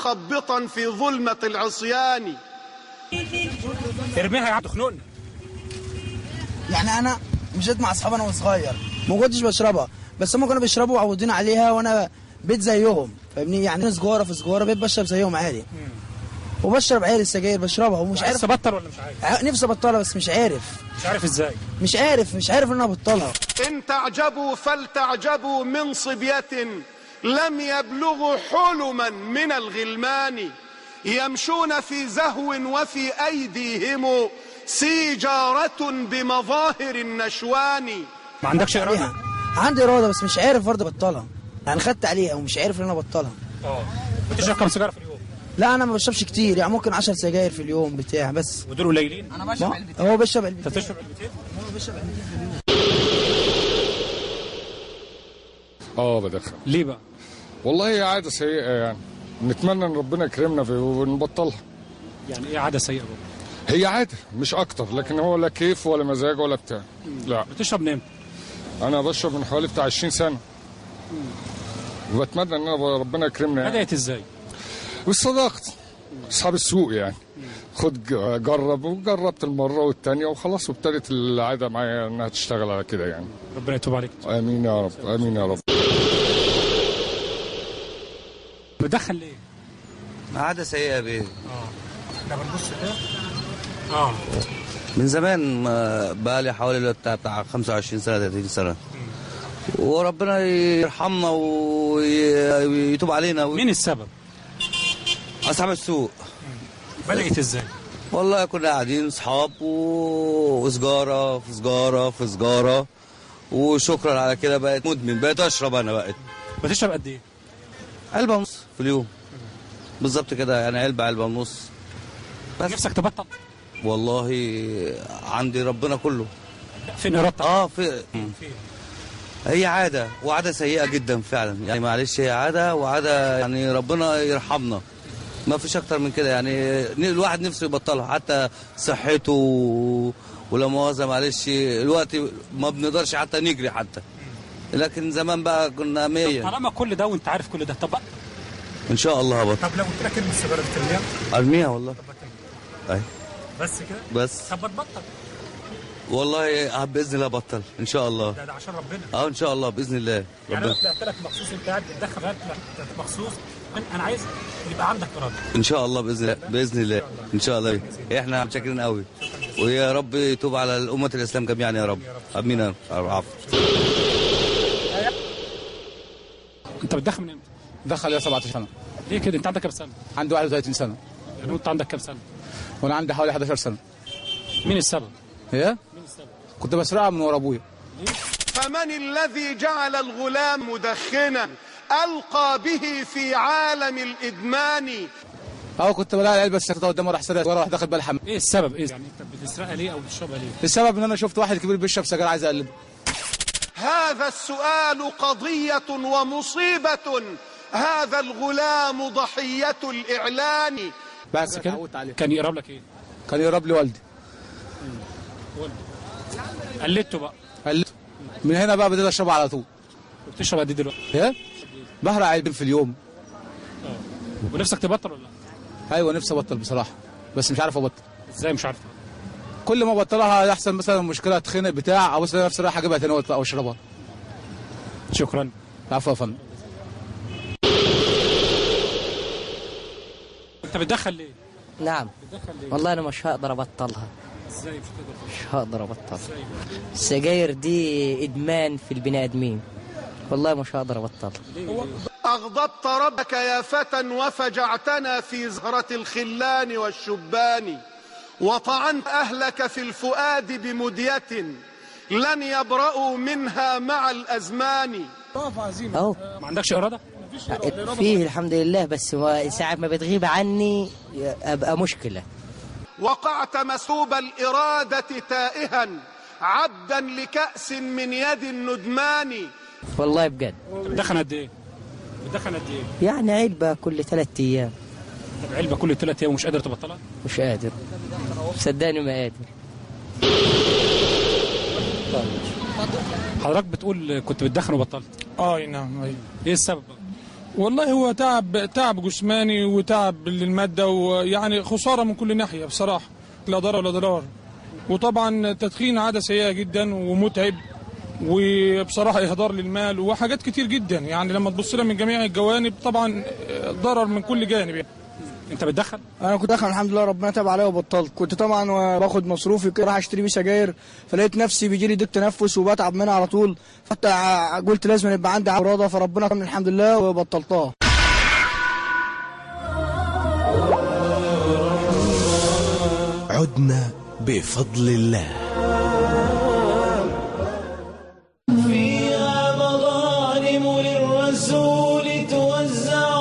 مخبطا في ظلمة العصيان ارميها يا عم تخنقنا يعني انا مشيت مع اصحابي انا وصغير ما كنتش بشربها بس هم كانوا بيشربوا وعودين عليها وانا بيت زيهم فاهمني يعني أنا سجاره في سجاره بيت بشرب زيهم عادي وبشرب عادي السجاير بشربها ومش عايز عارف تبطل ولا مش عايز ع- نفسي ابطلها بس مش عارف مش عارف ازاي مش عارف مش عارف ان انا ابطلها إن تعجبوا فلتعجبوا من صبية لم يبلغوا حلما من الغلمان يمشون في زهو وفي أيديهم سيجارة بمظاهر النشوان ما عندكش عليها اراده عندي اراده بس مش عارف برضه ابطلها يعني خدت عليها ومش عارف ان انا ابطلها اه بتشرب كام سيجاره في اليوم لا انا ما بشربش كتير يعني ممكن 10 سجاير في اليوم بتاع بس ودول قليلين ما- هو بيشرب انت علبتين بتشرب علبتين اه بدخن ليه بقى والله هي عاده سيئه يعني نتمنى ان ربنا يكرمنا في ونبطلها يعني ايه عاده سيئه بقى هي عاده مش اكتر لكن هو لا كيف ولا مزاج ولا بتاع لا بتشرب من امتى انا بشرب من حوالي بتاع 20 سنه وبتمنى ان أنا ربنا يكرمنا يعني بدات ازاي والصداقه اصحاب السوق يعني خد ج- جرب وجربت المره والتانيه وخلاص وابتدت العاده معايا انها تشتغل على كده يعني ربنا يتوب عليك امين يا رب امين يا رب بتدخن ليه عادة سيئة بيه احنا بنبص كده اه من زمان ما بقى لي حوالي بتاع, بتاع 25 سنة 30 سنة وربنا يرحمنا وي- ويتوب علينا و... مين السبب أصحاب السوق بدات ازاي والله كنا قاعدين صحاب و... وسجارة في سجارة في سجارة وشكرا على كده بقيت مدمن بقيت أشرب أنا بقيت بتشرب قد ايه علبة ونص في اليوم بالظبط كده يعني علبة علبة ونص بس نفسك تبطل والله عندي ربنا كله فين ارادتك اه في فين هي عادة وعادة سيئة جدا فعلا يعني معلش هي عادة وعادة يعني ربنا يرحمنا ما فيش أكتر من كده يعني ن- الواحد نفسه يبطلها حتى صحته و- ولا مؤاخذة معلش الوقت ما بنقدرش حتى نجري حتى لكن زمان بقى كنا مية طالما كل ده وانت عارف كل ده طب إن شاء الله هبطل طب لو قلت لك ارمي السيجاره بترميها أرميها والله أي بس كده بس طب ما تبطل والله بإذن الله بطل إن شاء الله ده, ده عشان ربنا اه إن شاء الله بإذن الله يعني انا ربنا طلعت لك مخصوص انت قاعد بتدخن قاعد طلعت مخصوص أنا- انا عايز يبقى عندك اراده ان شاء الله باذن الله باذن الله ان شاء الله احنا متشكرين قوي ويا رب يتوب على امه الاسلام جميعا يا رب امين يا رب عفو انت بتدخن من امتى؟ دخل يا 17 سنه ليه كده انت عندك كام سنه؟ عندي 31 سنه يعني انت عندك كام سنه؟ وانا عندي حوالي 11 سنه مين السبب؟ ايه مين السبب؟ كنت بسرقها من ورا ابويا فمن الذي جعل الغلام مدخنا ألقى به في عالم الإدمان اه كنت بلاقي العلبه السكتة قدامي راح سرقها ورا راح داخل بقى الحمام ايه السبب؟ ايه يعني انت بتسرقها ليه او بتشربها ليه؟ السبب ان انا شفت واحد كبير بيشرب سجاير عايز اقلبه هذا السؤال قضية ومصيبة هذا الغلام ضحية الإعلان بس كده؟ اتعودت عليه كان يقرب لك ايه؟ كان يقرب لي والدي قلدته بقى قلبته من هنا بقى بديت اشربها على طول وبتشرب قد ايه دلوقتي؟ ايه بحرق علبين في اليوم ونفسك تبطل ولا لا؟ ايوه نفسي ابطل بصراحه بس مش عارف ابطل ازاي مش عارف؟ كل ما ابطلها يحصل مثلا مشكله اتخنق بتاع ابص الاقي نفسي رايح اجيبها تاني وأط- او اشربها شكرا عفوا يا فندم انت بتدخن ليه؟ نعم بتدخن ليه؟ والله انا مش هقدر ابطلها ازاي مش هتقدر مش هقدر ابطلها ازاي؟ السجاير دي ادمان في البني ادمين والله مش هقدر ابطلها أغضبت ربك يا فتى وفجعتنا في زهرة الخلان والشبان وطعنت أهلك في الفؤاد بمدية لن يبرأوا منها مع الأزمان اهو ما عندكش اراده؟ فيه الحمد لله بس هو ساعة ما بتغيب عني ابقى مشكلة وقعت مسوب الإرادة تائها عبدا لكأس من يد الندمان والله بجد بتدخن قد ايه؟ بتدخن قد ايه؟ يعني علبة كل ثلاثة ايام طب علبه كل ثلاث ايام ومش قادر تبطلها؟ مش قادر صدقني ما قادر حضرتك بتقول كنت بتدخن وبطلت اه نعم أيوة. ايه السبب؟ والله هو تعب تعب جسماني وتعب للماده ويعني خساره من كل ناحيه بصراحه لا ضرر ولا ضرار وطبعا التدخين عاده سيئه جدا ومتعب وبصراحه اهدار للمال وحاجات كتير جدا يعني لما تبص لها من جميع الجوانب طبعا ضرر من كل جانب يعني. انت بتدخن انا كنت داخل الحمد لله ربنا تاب عليا وبطلت كنت طبعا باخد مصروفي كده راح اشتري بيه سجاير فلقيت نفسي بيجي لي ضيق تنفس وبتعب منها على طول حتى ع- قلت لازم يبقى عندي عراضه فربنا كرمني الحمد لله وبطلتها عدنا بفضل الله فيها مظالم للرسول توزع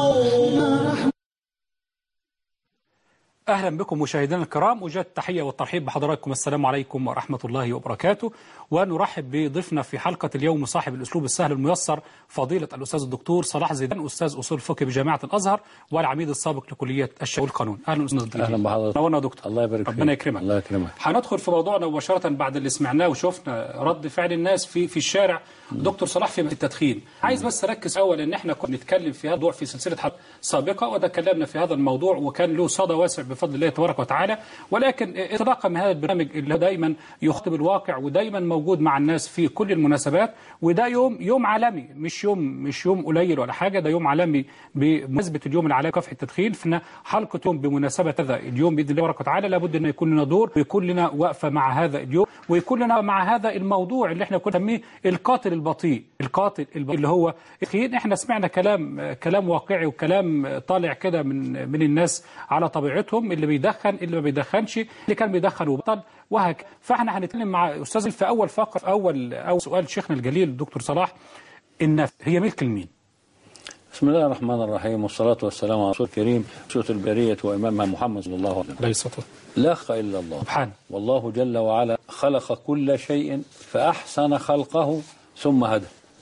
اهلا بكم مشاهدينا الكرام وجد التحيه والترحيب بحضراتكم السلام عليكم ورحمه الله وبركاته ونرحب بضيفنا في حلقه اليوم صاحب الاسلوب السهل الميسر فضيله الاستاذ الدكتور صلاح زيدان استاذ اصول الفقه بجامعه الازهر والعميد السابق لكليه الشرع والقانون اهلا استاذ الدكتور اهلا بحضرتك نورنا يا دكتور الله يبارك فيك ربنا يكرمك الله يكرمك هندخل في موضوعنا مباشرة بعد اللي سمعناه وشفنا رد فعل الناس في في الشارع دكتور صلاح في التدخين عايز بس اركز اول ان احنا كنا نتكلم في هذا الموضوع في سلسله حلقات سابقه وتكلمنا في هذا الموضوع وكان له صدى واسع بفضل الله تبارك وتعالى ولكن انطلاقا من هذا البرنامج اللي هو دايما يخاطب الواقع ودايما موجود مع الناس في كل المناسبات وده يوم يوم عالمي مش يوم مش يوم قليل ولا حاجه ده يوم عالمي بمناسبه اليوم العالمي لكافه التدخين فاحنا حلقه يوم بمناسبه هذا اليوم باذن الله تبارك وتعالى لابد ان يكون لنا دور ويكون لنا وقفه مع هذا اليوم ويكون لنا مع هذا الموضوع اللي احنا كنا نسميه القاتل البطيء القاتل البطيء اللي هو التدخين احنا سمعنا كلام كلام واقعي وكلام طالع كده من من الناس على طبيعتهم اللي بيدخن اللي ما بيدخنش اللي كان بيدخن وبطل وهكذا فاحنا هنتكلم مع استاذ في اول فقره في اول اول سؤال شيخنا الجليل الدكتور صلاح النفس هي ملك لمين؟ بسم الله الرحمن الرحيم والصلاة والسلام على رسول الكريم سورة البرية وإمامها محمد صلى الله عليه وسلم عليه الصلاه لا أخ إلا الله سبحانه والله جل وعلا خلق كل شيء فأحسن خلقه ثم هدى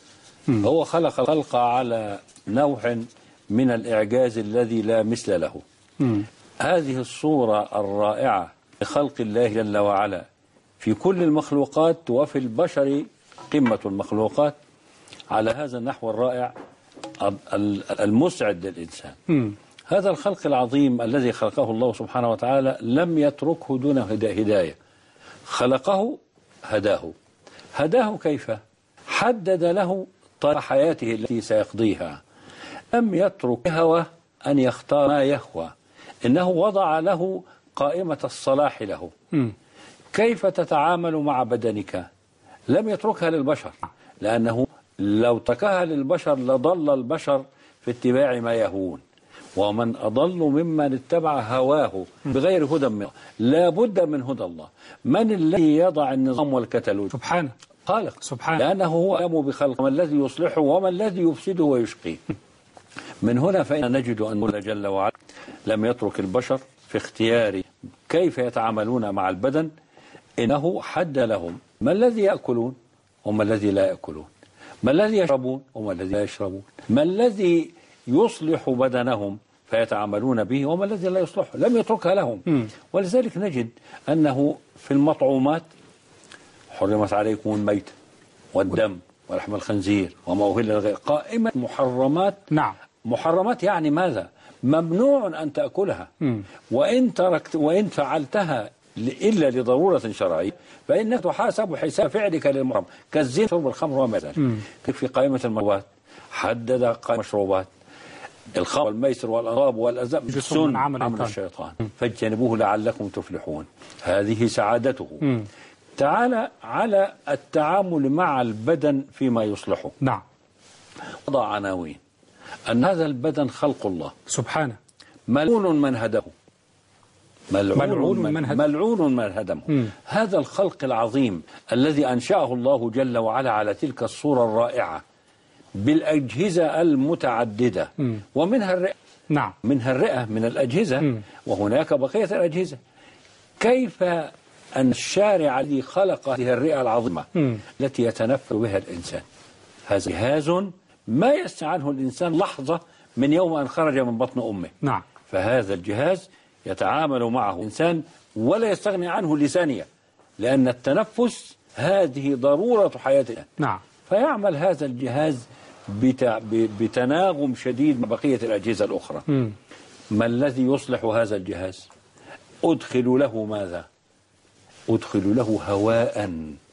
هو خلق الخلق على نوع من الإعجاز الذي لا مثل له هذه الصورة الرائعة لخلق الله جل وعلا في كل المخلوقات وفي البشر قمة المخلوقات على هذا النحو الرائع ال- المسعد للإنسان هذا الخلق العظيم الذي خلقه الله سبحانه وتعالى لم يتركه دون هدا- هداية خلقه هداه هداه كيف حدد له طريق حياته التي سيقضيها لم يترك هوى أن يختار ما يهوى إنه وضع له قائمة الصلاح له كيف تتعامل مع بدنك لم يتركها للبشر لأنه لو تركها للبشر لضل البشر في اتباع ما يهون ومن أضل ممن اتبع هواه بغير هدى من الله لا بد من هدى الله من الذي يضع النظام والكتالوج سبحانه خالق سبحانه لأنه هو يقوم بخلق ما الذي يصلحه وما الذي يفسده ويشقيه من هنا فإن نجد أن الله جل وعلا لم يترك البشر في اختيار كيف يتعاملون مع البدن إنه حد لهم ما الذي يأكلون وما الذي لا يأكلون ما الذي يشربون وما الذي لا يشربون ما الذي يصلح بدنهم فيتعاملون به وما الذي لا يصلحه لم يتركها لهم ولذلك نجد أنه في المطعومات حرمت عليكم الميت والدم ولحم الخنزير وما أهل للغير قائمة محرمات نعم محرمات يعني ماذا ممنوع أن تأكلها وإن تركت وإن فعلتها ل- إلا لضرورة شرعية فإنك تحاسب حساب فعلك للمحرم كالزنا شرب الخمر وما ذلك في قائمة المشروبات حدد قائمة المشروبات الخمر والميسر والأنصاب والأزلام جسم من عمل عمل الشيطان. الشيطان فاجتنبوه لعلكم تفلحون هذه سعادته تعالى على التعامل مع البدن فيما يصلحه نعم وضع عناوين أن هذا البدن خلق الله سبحانه ملعون من هدمه ملعون, ملعون من, من هدمه. ملعون من هدمه مم. هذا الخلق العظيم الذي أنشأه الله جل وعلا على تلك الصورة الرائعة بالأجهزة المتعددة مم. ومنها الرئة نعم منها الرئة من الأجهزة مم. وهناك بقية الأجهزة كيف أن الشارع الذي خلق هذه الرئة العظيمة مم. التي يتنفس بها الإنسان هذا جهاز ما يسعى عنه الإنسان لحظة من يوم أن خرج من بطن أمه نعم فهذا الجهاز يتعامل معه الإنسان ولا يستغني عنه لثانية لأن التنفس هذه ضرورة حياته نعم فيعمل هذا الجهاز بتع- ب- بتناغم شديد مع بقية الأجهزة الأخرى مم. ما الذي يصلح هذا الجهاز أدخل له ماذا أدخل له هواء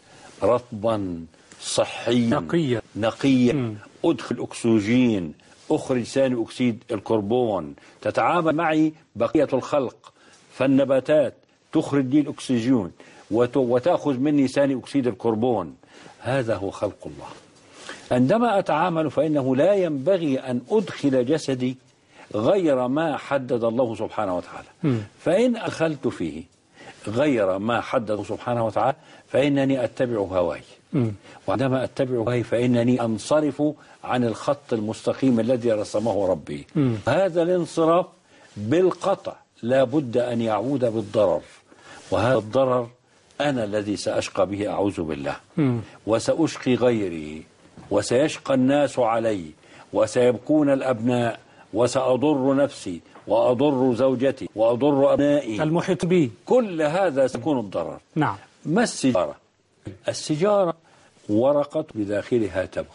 رطبا صحيا نقيا. نقيا أدخل أكسجين أخرج ثاني أكسيد الكربون تتعامل معي بقية الخلق فالنباتات تخرج لي الأكسجين وت- وتأخذ مني ثاني أكسيد الكربون هذا هو خلق الله عندما أتعامل فإنه لا ينبغي أن أدخل جسدي غير ما حدد الله سبحانه وتعالى فإن أدخلت فيه غير ما حدد سبحانه وتعالى فإنني أتبع هواي وعندما أتبع هواي فإنني أنصرف عن الخط المستقيم الذي رسمه ربي هذا الانصراف بالقطع لا بد أن يعود بالضرر وهذا الضرر أنا الذي سأشقى به أعوذ بالله وسأشقي غيري وسيشقى الناس علي وسيبكون الأبناء وسأضر نفسي وأضر زوجتي وأضر أبنائي المحيط بي كل هذا سيكون الضرر نعم ما السجارة السجارة ورقة بداخلها تبغ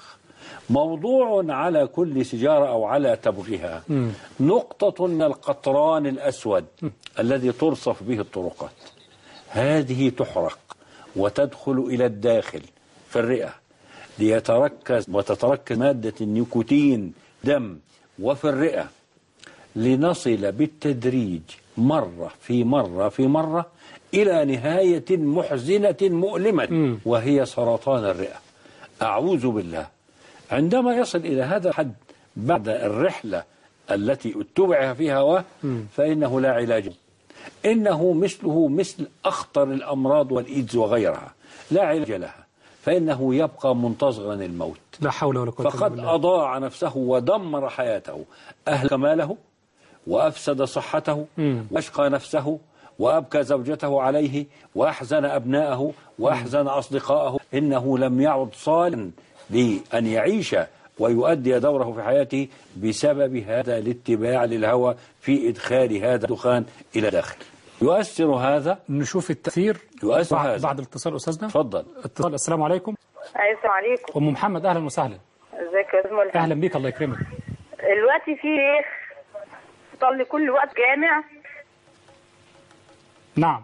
موضوع على كل سجارة أو على تبغها نقطة من القطران الأسود الذي ترصف به الطرقات هذه تحرق وتدخل إلى الداخل في الرئة ليتركز وتتركز مادة النيكوتين دم وفي الرئة لنصل بالتدريج مرة في مرة في مرة إلى نهاية محزنة مؤلمة وهي سرطان الرئة أعوذ بالله عندما يصل إلى هذا الحد بعد الرحلة التي اتبع فيها هواه فإنه لا علاج له. إنه مثله مثل أخطر الأمراض والإيدز وغيرها لا علاج لها فإنه يبقى منتظرا الموت لا حول ولا قوة إلا فقد بالله أضاع نفسه ودمر حياته أهلك ماله وأفسد صحته وأشقى نفسه وأبكى زوجته عليه وأحزن أبناءه وأحزن أصدقائه إنه لم يعد صالحا لأن يعيش ويؤدي دوره في حياته بسبب هذا الاتباع للهوى في إدخال هذا الدخان إلى داخل يؤثر هذا نشوف التأثير يؤثر بعد, هذا بعد الاتصال أستاذنا تفضل اتصال السلام عليكم ايوه السلام عليكم أم محمد أهلا وسهلا ازيك يا زميلي أهلا بك الله يكرمك دلوقتي في شيخ صلي كل وقت جامع نعم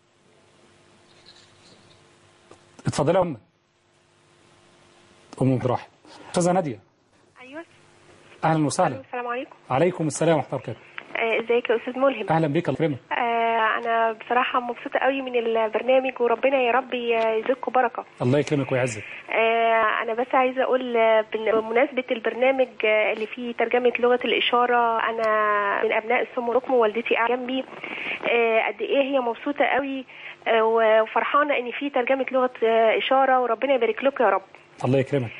اتفضلي يا أم أم عبد الرحيم أستاذة نادية ايوه أهلا وسهلا السلام عليكم عليكم السلام ورحمة الله وبركاته آه، ازيك يا استاذ ملهم أهلا بك الله يكرمك آه، انا بصراحه مبسوطه قوي من البرنامج وربنا يا رب يزيدكم بركه الله يكرمك ويعزك آه، انا بس عايزه اقول آه، بن- بمناسبه البرنامج آه، اللي فيه ترجمه لغه الاشاره انا من ابناء السم والركم ووالدتي قاعده جنبي آه، قد ايه هي مبسوطه قوي آه، وفرحانه ان في ترجمه لغه آه، اشاره وربنا يبارك لكم يا رب الله يكرمك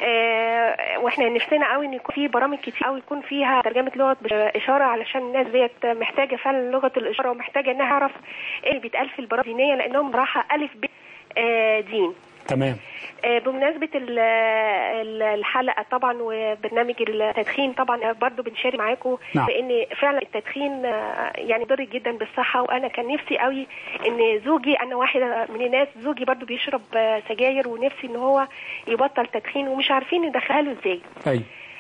آه، واحنا نفسنا قوي ان يكون في برامج كتير قوي يكون فيها ترجمه لغه اشاره علشان الناس ديت محتاجه فعلا لغه الاشاره ومحتاجه انها تعرف ايه اللي بيتقال في البرامج الدينيه لانهم بصراحه الف ب آه، دين تمام آه، بمناسبة ال- ال- الحلقة طبعا وبرنامج التدخين طبعا برضو بنشارك معاكم نعم. لأن فعلا التدخين آه، يعني ضر جدا بالصحة وأنا كان نفسي قوي إن زوجي أنا واحدة من الناس زوجي برضو بيشرب آه، سجاير ونفسي إن هو يبطل تدخين ومش عارفين ندخله إزاي أي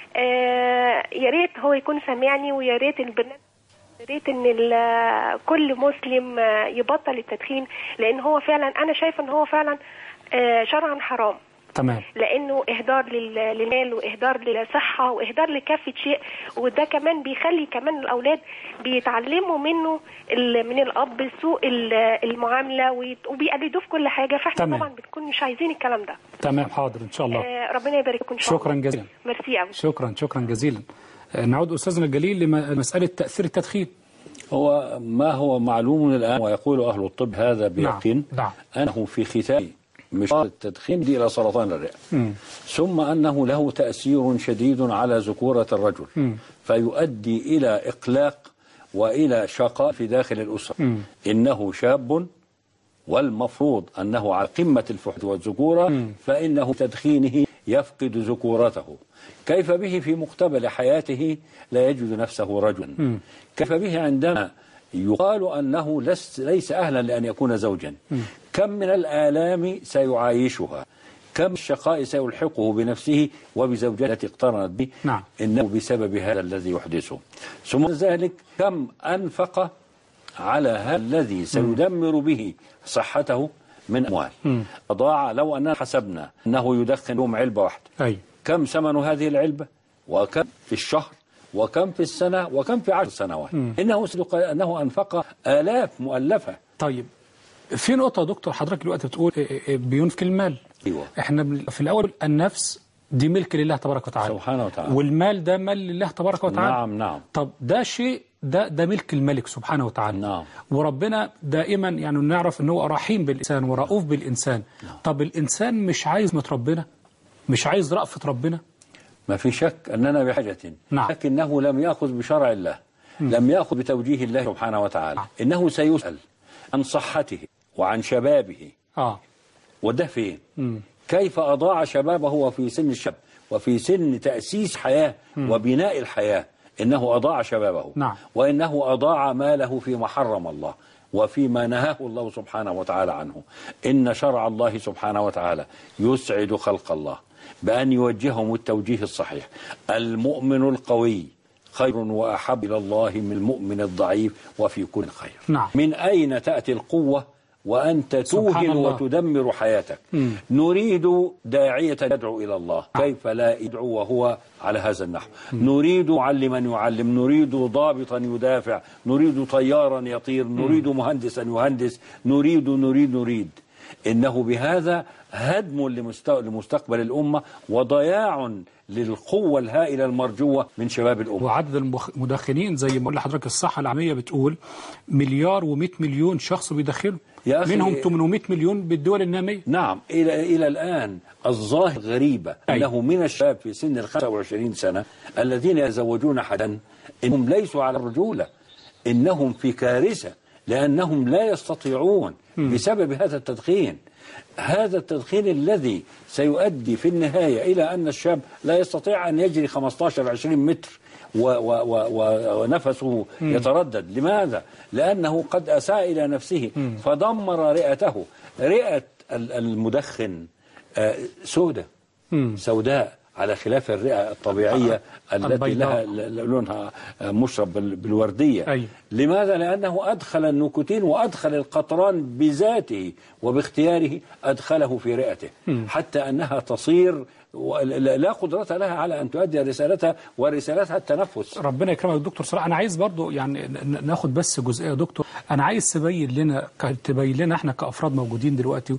آه، يا ريت هو يكون سامعني ويا ريت البرنامج يا ريت ان ال- كل مسلم آه، يبطل التدخين لان هو فعلا انا شايفه ان هو فعلا آه، شرعا حرام تمام لانه اهدار لل- للمال واهدار للصحه واهدار لكافه شيء وده كمان بيخلي كمان الاولاد بيتعلموا منه ال- من الاب سوء ال- المعامله ويت- وبيقلدوه في كل حاجه فاحنا تمام. طبعا بنكون مش عايزين الكلام ده تمام حاضر إن شاء الله آه، ربنا يبارك لكم ان شاء شكرا الله جزيلا ميرسي قوي شكرا شكرا جزيلا آه، نعود أستاذنا الجليل لمسألة تأثير التدخين هو ما هو معلوم الآن ويقول أهل الطب هذا بيقين نعم. أنه في ختام مشوار التدخين دي إلى سرطان الرئة مم. ثم أنه له تأثير شديد على ذكورة الرجل مم. فيؤدي إلى إقلاق وإلى شقاء في داخل الأسرة مم. إنه شاب والمفروض أنه على قمة الفحت والذكورة فإنه تدخينه يفقد ذكورته كيف به في مقتبل حياته لا يجد نفسه رجلا كيف به عندما يقال أنه لس ليس أهلا لأن يكون زوجا كم من الآلام سيعايشها كم الشقاء سيلحقه بنفسه وبزوجته التي اقترنت به نعم. إنه بسبب هذا الذي يحدثه ثم ذلك كم أنفق على هذا الذي سيدمر به صحته من أموال مم. أضاع لو أننا حسبنا أنه يدخن يوم علبة واحدة أي كم ثمن هذه العلبة وكم في الشهر وكم في السنة وكم في عشر سنوات مم. إنه صدق أنه أنفق آلاف مؤلفة طيب في نقطة يا دكتور حضرتك دلوقتي بتقول إيه إيه بينفق المال أيوة. احنا بن- في الأول النفس دي ملك لله تبارك وتعالى سبحانه وتعالى والمال ده مال لله تبارك وتعالى نعم نعم طب ده شيء ده ده ملك الملك سبحانه وتعالى نعم. وربنا دائما يعني نعرف ان هو رحيم بالانسان ورؤوف بالانسان طب الانسان مش عايز من ربنا مش عايز رأفة ربنا ما في شك أننا بحاجة نعم. لكنه لم يأخذ بشرع الله لم يأخذ بتوجيه الله سبحانه وتعالى إنه سيسأل عن صحته وعن شبابه اه وده فين مم. كيف أضاع شبابه وفي سن الشاب وفي سن تأسيس حياة وبناء الحياة إنه أضاع شبابه نعم. وإنه أضاع ماله فيما حرم الله وفيما نهاه الله سبحانه وتعالى عنه إن شرع الله سبحانه وتعالى يسعد خلق الله بأن يوجههم التوجيه الصحيح المؤمن القوي خير وأحب إلى الله من المؤمن الضعيف وفي كل خير نعم. من أين تأتي القوة وأنت سبحان توهن الله. وتدمر حياتك مم. نريد داعية يدعو إلى الله كيف لا يدعو وهو على هذا النحو نريد معلما يعلم نريد ضابطا يدافع نريد طيارا يطير نريد مهندسا يهندس نريد نريد نريد إنه بهذا هدم لمست- لمستقبل الأمة وضياع للقوة الهائلة المرجوة من شباب الأمة وعدد المخ- المدخنين زي ما قلت لحضرتك الصحة العالمية بتقول مليار و100 مليون شخص بيدخنوا يا أخي- منهم 800 مليون بالدول النامية نعم إلى إلى الآن الظاهر غريبة أنه من الشباب في سن ال 25 سنة الذين يتزوجون حدا إنهم ليسوا على الرجولة إنهم في كارثة لأنهم لا يستطيعون بسبب هذا التدخين هذا التدخين الذي سيؤدي في النهاية إلى أن الشاب لا يستطيع أن يجري 15 20 متر و و و و ونفسه يتردد لماذا؟ لأنه قد أساء إلى نفسه فدمر رئته رئة ال- المدخن آه، سودة سوداء على خلاف الرئة الطبيعية التي البيضاء. لها ل- لونها آه، مشرب بال- بالوردية أي. لماذا؟ لأنه أدخل النيكوتين وأدخل القطران بذاته وباختياره أدخله في رئته حتى أنها تصير و- لا لا قدرة لها على أن تؤدي رسالتها ورسالتها التنفس ربنا يكرمك يا دكتور صلاح انا عايز برضو يعني ن- ناخد بس جزئيه يا دكتور انا عايز تبين لنا ك- تبين لنا احنا كافراد موجودين دلوقتي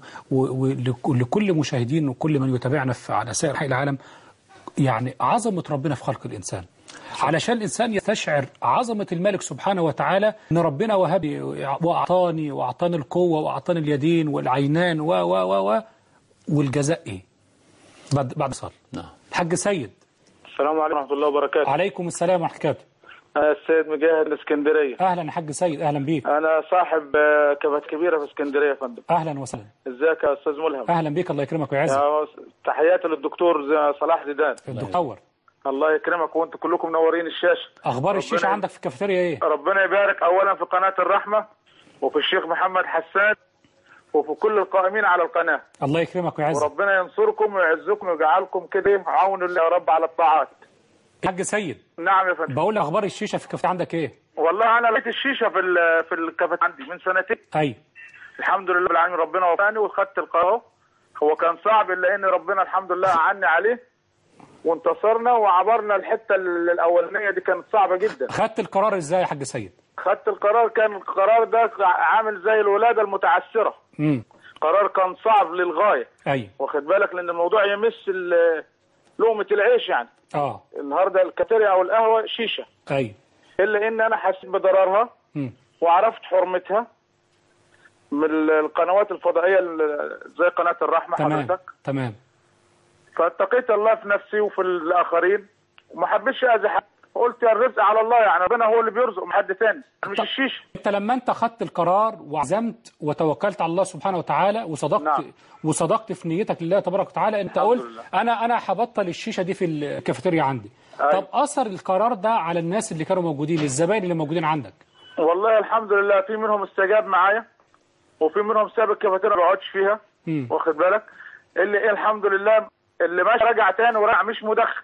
ولكل مشاهدين وكل من يتابعنا في على سائر انحاء العالم يعني عظمه ربنا في خلق الانسان علشان الانسان يستشعر عظمه الملك سبحانه وتعالى ان ربنا وهب لي واعطاني واعطاني القوه واعطاني اليدين والعينان و و و و والجزاء ايه؟ بعد بعد صار نعم الحاج سيد السلام عليكم ورحمة الله وبركاته عليكم السلام ورحمه الله وبركاته. أنا السيد مجاهد الإسكندرية اهلا يا حاج سيد اهلا بيك أنا صاحب آه، كافيهات كبيرة في اسكندرية يا فندم اهلا وسهلا ازيك يا أستاذ ملهم اهلا بيك الله يكرمك ويعزك يا تحياتي للدكتور ز- صلاح زيدان الدكتور الله يكرمك وانتم كلكم منورين الشاشة اخبار ربنا الشيشه يب- عندك في الكافيتيريا ايه ربنا يبارك أولا في قناة الرحمة وفي الشيخ محمد حسان وفي كل القائمين على القناة الله يكرمك ويعزك وربنا ينصركم ويعزكم ويجعلكم كده عون الله يا رب على الطاعات حاج سيد نعم يا فندم بقول اخبار الشيشه في الكافيتيريا عندك ايه والله أنا لقيت الشيشة في ال- في الكافيتيريا عندي من سنتين اي الحمد لله رب العالمين ربنا وفقني وخدت القرار هو كان صعب الا ان ربنا الحمد لله عني عليه وانتصرنا وعبرنا الحته ال- الاولانيه دي كانت صعبه جدا خدت القرار ازاي يا حاج سيد خدت القرار كان القرار ده عامل زي الولاده المتعسره امم قرار كان صعب للغايه اي واخد بالك لان الموضوع يمس ال- لقمه العيش يعني اه النهارده الكافيتيريا او القهوه شيشه اي الا ان انا حسيت بضررها مم. وعرفت حرمتها من ال- القنوات الفضائيه ال- زي قناه الرحمه تمام حضرتك تمام فاتقيت الله في نفسي وفي الاخرين وما حبيتش اذي حد قلت يا الرزق على الله يعني ربنا هو اللي بيرزق مش حد تاني مش الشيشه انت لما انت خدت القرار وعزمت وتوكلت على الله سبحانه وتعالى وصدقت نعم. وصدقت في نيتك لله تبارك وتعالى انت الحمد قلت لله. انا انا هبطل الشيشه دي في الكافيتيريا عندي أيوة. طب اثر القرار ده على الناس اللي كانوا موجودين الزباين اللي موجودين عندك والله الحمد لله في منهم استجاب معايا وفي منهم ساب الكافيتيريا ما بيقعدش فيها مم. واخد بالك اللي ايه الحمد لله اللي ماشي رجع تاني ورجع مش مدخن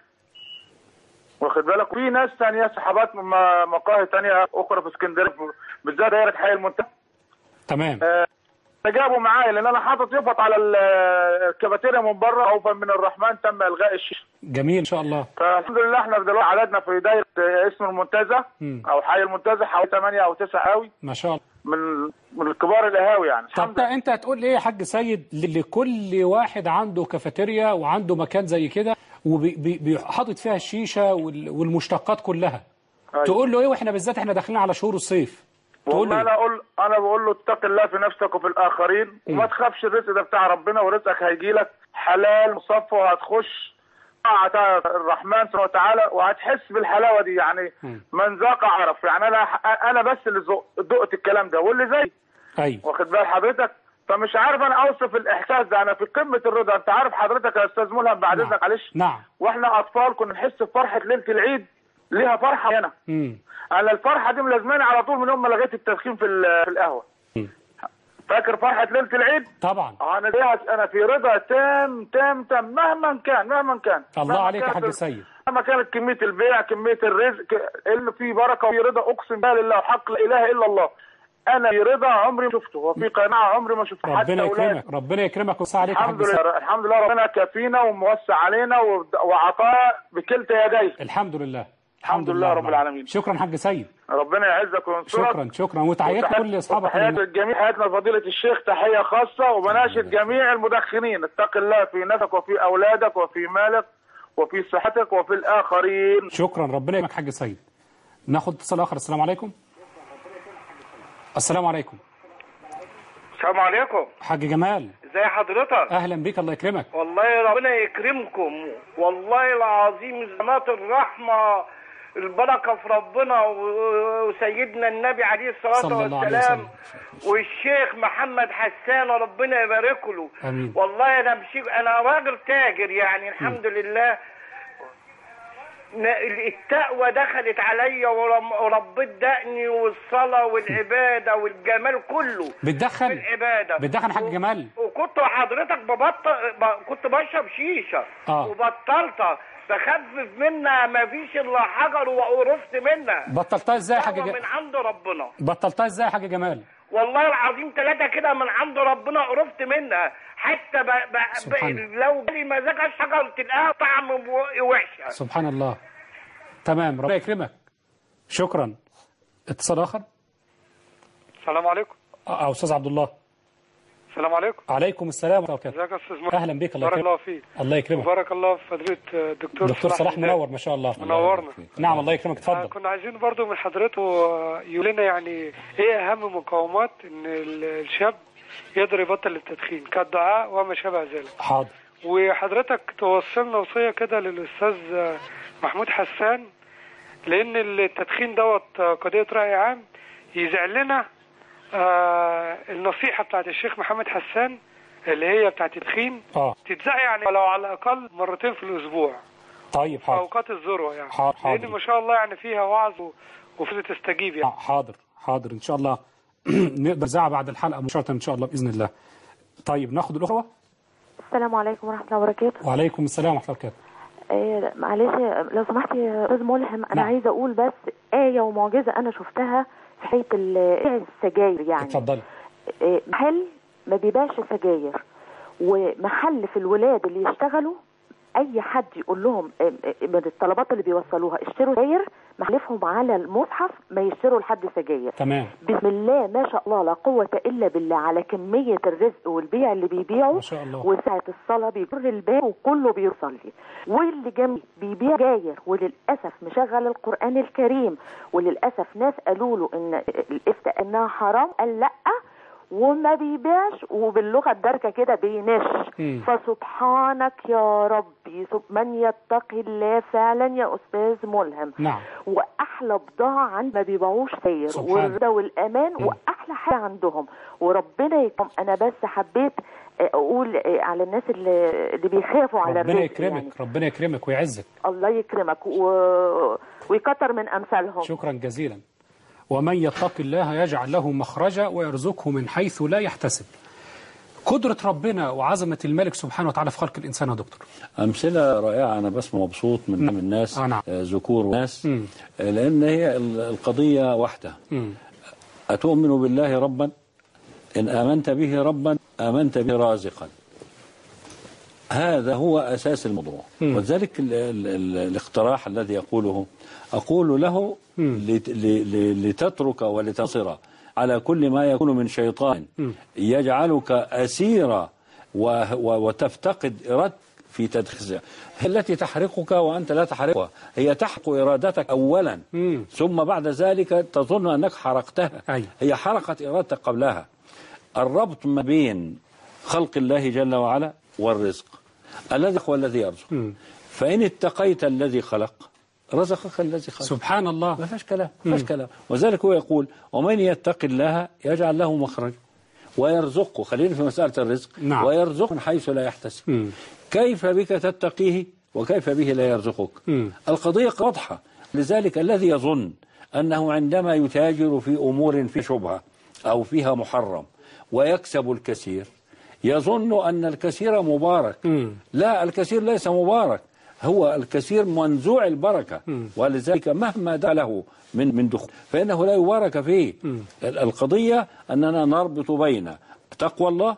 واخد بالك في ناس تانية صحابات من م- مقاهي تانية اخرى في اسكندريه بالذات دايره حي المنتهى تمام آه، جابوا معايا لان انا حاطط يفط على ال- الكافيتيريا من بره خوفا من الرحمن تم الغاء الشيشه جميل ان شاء الله فالحمد لله احنا دلوقتي عددنا في دايره آه، اسم المنتزه مم. او حي المنتزه حوالي 8 او 9 قوي ما شاء الله من من الكبار القهاوي يعني طب ده انت هتقول ايه يا حاج سيد ل- لكل واحد عنده كافيتيريا وعنده مكان زي كده وحاطط فيها الشيشه وال- والمشتقات كلها أيوة. تقول له ايه واحنا بالذات احنا داخلين على شهور الصيف تقول والله له انا إيه؟ اقول انا بقول له اتق الله في نفسك وفي الاخرين وما تخافش الرزق ده بتاع ربنا ورزقك هيجي لك حلال مصفى وهتخش طاعة الرحمن سبحانه وتعالى وهتحس بالحلاوه دي يعني من ذاق عرف يعني انا انا بس اللي ذق- ذقت الكلام ده واللي زي ايوه واخد بال حضرتك فمش عارف انا اوصف الاحساس ده انا في قمه الرضا انت عارف حضرتك يا استاذ ملهم بعد اذنك معلش نعم واحنا اطفال كنا نحس بفرحه ليله العيد ليها فرحه هنا امم انا الفرحه دي ملازماني على طول من يوم ما لغيت التدخين في ال- في القهوه فاكر فرحه ليله العيد طبعا انا ليها انا في رضا تام تام تام مهما كان مهما كان الله مهما عليك يا كانت حاج ال- سيد مهما كانت كميه البيع كميه الرزق اللي فيه بركه وفي رضا اقسم بالله لله وحق لا اله الا الله انا في رضا عمري ما شفته وفي قناعه عمري ما شفته ربنا أولاد. يكرمك ربنا يكرمك ويسع عليك يا حاج الحمد سيد لله الحمد لله ربنا كافينا وموسع علينا و- وعطاء بكلتا يديه الحمد لله الحمد لله رب العالمين شكرا حاج سيد ربنا يعزك وينصرك شكرا شكرا وتحيات وتحيات- كل اصحابك وتحيات اللي- الجميع حياتنا فضيلة الشيخ تحية خاصة وبناشد جميع المدخنين اتق الله في نفسك وفي أولادك وفي مالك وفي صحتك وفي الآخرين شكرا ربنا يكرمك حاج سيد ناخد اتصال اخر السلام عليكم السلام عليكم السلام عليكم حاج جمال ازي حضرتك اهلا بيك الله يكرمك والله ربنا يكرمكم والله العظيم زمات الرحمة البركة في ربنا و- وسيدنا النبي عليه الصلاة صلى الله عليه والسلام وسلم. والشيخ محمد حسان ربنا يبارك له امين والله انا مشي انا راجل تاجر يعني الحمد لله ن- التقوى دخلت عليا ورم- وربيت دقني والصلاة والعبادة والجمال كله بتدخن العبادة بتدخن حاج جمال وكنت حضرتك ببطل ب- كنت بشرب شيشه آه. وبطلتها بخفف منها ما فيش الا حجر وقرفت منها بطلتها ازاي يا حاج دعوة ج- من عند ربنا بطلتها ازاي يا حاج جمال والله العظيم ثلاثة كده من عند ربنا قرفت منها حتى ب... ب... ب... سبحان لو جالي مزاج الشجر تلقاها طعم بقي وحشة سبحان الله تمام ربنا يكرمك شكرا اتصال اخر السلام عليكم اه استاذ عبد الله السلام عليكم عليكم السلام ورحمه الله ازيك يا استاذ مهدي؟ اهلا بيك الله بارك يكرمك الله فيك الله يكرمك وبارك الله في فضيله دكتور دكتور صلاح هداية. منور ما شاء الله منورنا نعم الله يكرمك آه، اتفضل كنا عايزين برضو من حضرته آه، يقول لنا يعني ايه اهم مقومات ان ال- الشاب يقدر يبطل التدخين كالدعاء وما شابه ذلك حاضر وحضرتك توصلنا وصيه كده للاستاذ آه، محمود حسان لان التدخين دوت آه، قضيه راي عام يزعل لنا آه، النصيحه بتاعت الشيخ محمد حسان اللي هي بتاعت التدخين اه تتذاع يعني ولو على الاقل مرتين في الاسبوع طيب في حاضر اوقات الذروه يعني حاضر، حاضر. لان ما شاء الله يعني فيها وعظ و- وفي تستجيب يعني حاضر حاضر ان شاء الله نقدر نذاع بعد الحلقه مباشره ان شاء الله باذن الله طيب ناخد الاخوه السلام عليكم ورحمة الله وبركاته وعليكم السلام ورحمه الله وبركاته آه، معلش لو سمحت يا أستاذ ملهم أنا نعم. عايزة أقول بس آية ومعجزة أنا شفتها في حيث ال- السجاير يعني اتفضلي آه، محل ما بيبيعش سجاير ومحل في الولاد اللي يشتغلوا اي حد يقول لهم آه، آه، من الطلبات اللي بيوصلوها اشتروا سجاير محلفهم على المصحف ما يشتروا لحد سجاير تمام بسم الله ما شاء الله لا قوة إلا بالله على كمية الرزق والبيع اللي بيبيعوا ما شاء الله. وساعة الصلاة بيجر الباب وكله بيصلي واللي جنبي بيبيع جاير وللأسف مشغل القرآن الكريم وللأسف ناس قالوا له إن الإفتاء إنها حرام قال لأ وما بيبيعش وباللغة الدارجة كده بينش مم. فسبحانك يا ربي سب- من يتقي الله فعلا يا أستاذ ملهم نعم واحلى بضاعه عند ما بيبيعوش سير سبحان. والرضا والامان مم. واحلى حاجه عندهم وربنا يكرم انا بس حبيت اقول على الناس اللي, اللي بيخافوا على ربنا الرزق يكرمك يعني. ربنا يكرمك ويعزك الله يكرمك و... ويكتر من امثالهم شكرا جزيلا ومن يتق الله يجعل له مخرجا ويرزقه من حيث لا يحتسب قدرة ربنا وعظمة الملك سبحانه وتعالى في خلق الإنسان يا دكتور أمثلة رائعة أنا بس مبسوط من نعم. من الناس آه، نعم. آه، ذكور وناس مم. آه، لأن هي ال- القضية واحدة مم. أتؤمن بالله ربا إن آمنت به ربا آمنت به رازقا هذا هو أساس الموضوع مم. ولذلك ال ال ال الاقتراح الذي يقوله أقول له لت- ل- ل- لتترك ولتصر على كل ما يكون من شيطان يجعلك أسيرا و- و- وتفتقد إرادتك في تدخل هي التي تحرقك وأنت لا تحرقها هي تحرق إرادتك أولا ثم بعد ذلك تظن أنك حرقتها أي. هي حرقت إرادتك قبلها الربط ما بين خلق الله جل وعلا والرزق الذي هو الذي يرزق فإن اتقيت الذي خلق رزقك الذي خلق سبحان الله ما فيش كلام ما فيش كلام وذلك هو يقول ومن يتق الله يجعل له مخرجا ويرزقه خلينا في مسألة الرزق نعم. ويرزق من حيث لا يحتسب مم. كيف بك تتقيه وكيف به لا يرزقك مم. القضية واضحة لذلك الذي يظن أنه عندما يتاجر في أمور في شبهة أو فيها محرم ويكسب الكثير يظن أن الكثير مبارك لا الكثير ليس مبارك هو الكثير منزوع البركة ولذلك مهما دخله من من دخول فإنه لا يبارك فيه ال- القضية أننا نربط بين تقوى الله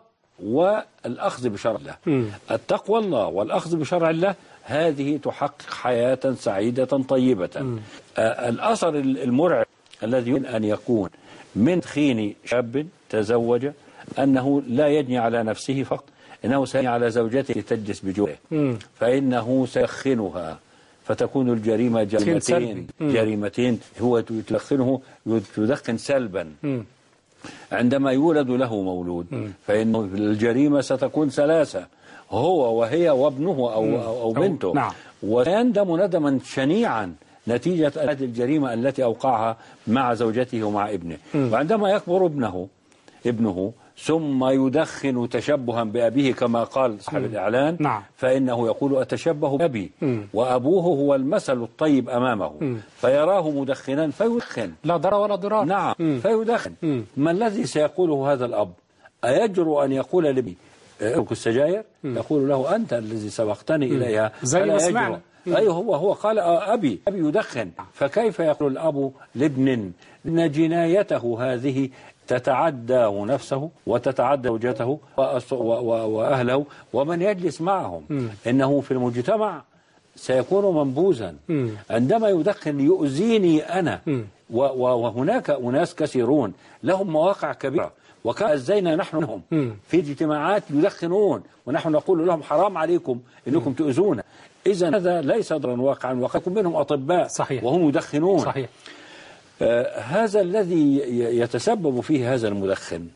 والأخذ بشرع الله التقوى الله والأخذ بشرع الله هذه تحقق حياة سعيدة طيبة آه، الأثر المرعب الذي يمكن أن يكون من خين شاب تزوج أنه لا يجني على نفسه فقط إنه سيجني على زوجته تجلس بجواره مم. فإنه سيخنها فتكون الجريمة جريمتين سلبي. مم. جريمتين هو تدخنه يدخن سلبا مم. عندما يولد له مولود فإن الجريمة ستكون ثلاثة هو وهي وابنه أو, مم. أو, أو أو- بنته نعم. ويندم ندما شنيعا نتيجة هذه الجريمة التي أوقعها مع زوجته ومع ابنه مم. وعندما يكبر ابنه ابنه ثم يدخن تشبها بأبيه كما قال صاحب الإعلان نعم. فإنه يقول أتشبه بأبي مم. وأبوه هو المثل الطيب أمامه مم. فيراه مدخنا فيدخن لا ضرر ولا ضرار نعم مم. فيدخن مم. ما الذي سيقوله هذا الأب أيجرؤ أن يقول لابني اترك السجاير يقول له أنت الذي سبقتني إليها زي فلا ما يجرؤ. سمعنا. مم. أيوه هو هو قال آه، أبي أبي يدخن فكيف يقول الأب لابن إن جنايته هذه تتعدى نفسه وتتعدى زوجته وأص- و- و- وأهله ومن يجلس معهم مم. إنه في المجتمع سيكون منبوذا مم. عندما يدخن يؤذيني أنا مم. و- و- وهناك أناس كثيرون لهم مواقع كبيرة وكان أزينا نحن منهم مم. في اجتماعات يدخنون ونحن نقول لهم حرام عليكم انكم تؤذونا اذا هذا ليس ضررا واقعا وقد يكون منهم اطباء صحيح. وهم يدخنون صحيح آه هذا الذي ي- يتسبب فيه هذا المدخن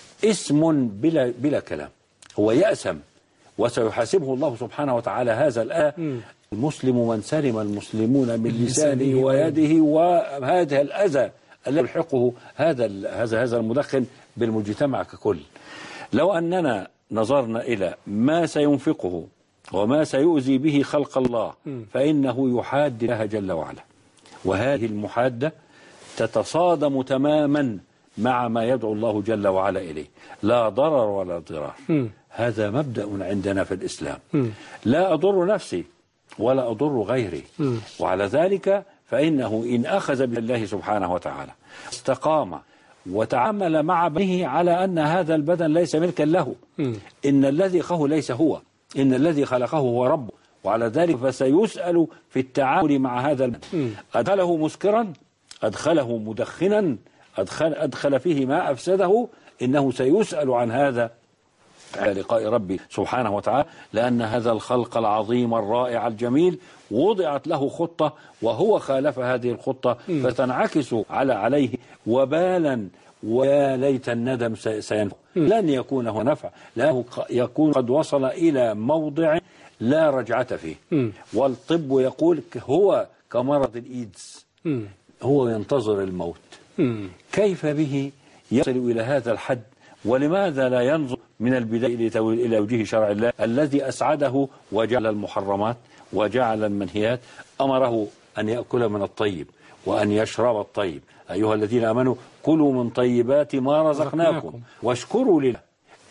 اسم بلا بلا كلام هو يأسم وسيحاسبه الله سبحانه وتعالى هذا الآن المسلم من سلم المسلمون من لسانه ويده وهذا الأذى الذي يلحقه هذا ال- هذا هذا المدخن بالمجتمع ككل لو أننا نظرنا إلى ما سينفقه وما سيؤذي به خلق الله فإنه يحاد الله جل وعلا وهذه المحادة تتصادم تماما مع ما يدعو الله جل وعلا إليه لا ضرر ولا ضرار مم. هذا مبدأ عندنا في الإسلام مم. لا أضر نفسي ولا أضر غيري مم. وعلى ذلك فإنه إن أخذ بالله سبحانه وتعالى استقام وتعامل مع بنيه على أن هذا البدن ليس ملكا له مم. إن الذي خلقه ليس هو إن الذي خلقه هو ربه وعلى ذلك فسيسأل في التعامل مع هذا البدن مم. أدخله مسكرا أدخله مدخنا أدخل, أدخل فيه ما أفسده إنه سيسأل عن هذا على لقاء ربي سبحانه وتعالى لأن هذا الخلق العظيم الرائع الجميل وضعت له خطة وهو خالف هذه الخطة فتنعكس على عليه وبالا ويا ليت الندم سي- سينفع لن يكون هو نفع لأنه ق- يكون قد وصل إلى موضع لا رجعة فيه مم. والطب يقول ك- هو كمرض الإيدز مم. هو ينتظر الموت مم. كيف به يصل إلى هذا الحد ولماذا لا ينظر من البداية إلى تو- إلى وجه شرع الله الذي أسعده وجعل المحرمات وجعل المنهيات أمره أن يأكل من الطيب وأن يشرب الطيب أيها الذين آمنوا كلوا من طيبات ما رزقناكم واشكروا لله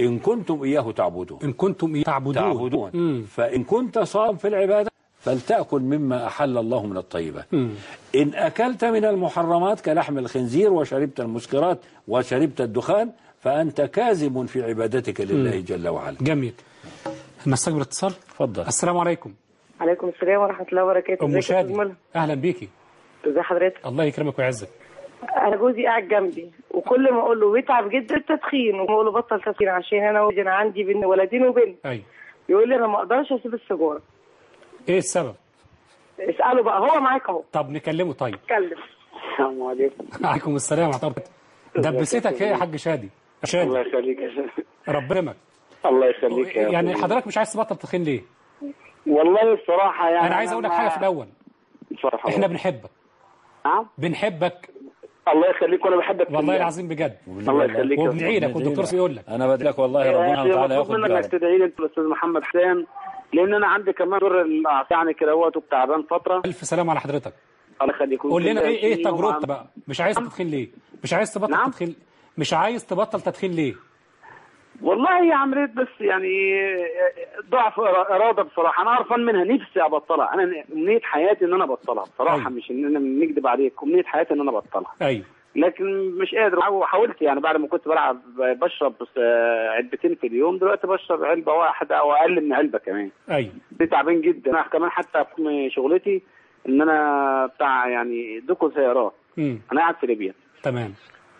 إن كنتم إياه تعبدون إن كنتم إياه تعبدون تعبدون مم. فإن كنت صائم في العبادة فلتأكل مما أحل الله من الطيبات مم. إن أكلت من المحرمات كلحم الخنزير وشربت المسكرات وشربت الدخان فأنت كاذب في عبادتك لله جل وعلا جميل نستقبل اتصال اتفضل السلام عليكم عليكم السلام ورحمة الله وبركاته أم ازيك يا أستاذ شادي ملهم؟ أهلا بيكي ازي حضرتك الله يكرمك ويعزك انا جوزي قاعد جنبي وكل ما اقول له بيتعب جدا التدخين وبقول له بطل تدخين عشان انا وزي انا عندي بين ولدين وبنت أيوة يقول لي انا ما اقدرش اسيب السيجاره إيه السبب اساله بقى هو معاك اهو طب نكلمه طيب اتكلم السلام عليكم عليكم السلام ورحمة الله وبركاته دبستك إيه يا حاج شادي شادي الله يخليك يا شيخ. ربنا يكرمك الله يخليك يا يعني أخوي. حضرتك مش عايز تبطل تدخين ليه والله الصراحة يعني أنا عايز أقول لك ما- حاجة في الأول بصراحة إحنا بنحبك نعم بنحبك الله يخليك وانا بحبك والله بالله. العظيم بجد الله يخليك يا وبندعي لك وبندعي والدكتور لك. بيقول لك أنا بدعي لك والله ربنا يا سبحانه أخي وتعالى مطلوب ياخد منك انك بأرض. تدعي لي انت الاستاذ محمد حسين لان انا عندي كمان دور الاعصاب يعني كده هو تعبان فتره ألف سلام على حضرتك الله يخليك قول لنا ايه ايه ومع- تجربتك بقى مش عايز تدخين ليه مش عايز تبطل نعم؟ تدخين مش عايز تبطل تدخين ليه والله يا عمريت بس يعني ضعف اراده بصراحه انا قرفان منها نفسي ابطلها انا امنيه حياتي ان انا ابطلها بصراحه أيوة. مش ان انا نكذب عليك امنيه حياتي ان انا ابطلها ايوه لكن مش قادر وحاولت يعني بعد ما كنت بلعب بشرب بس آه، علبتين في اليوم دلوقتي بشرب علبه واحده او اقل من علبه كمان ايوه دي تعبان جدا انا كمان حتى في شغلتي ان انا بتاع يعني دكو سيارات امم انا قاعد في ليبيا تمام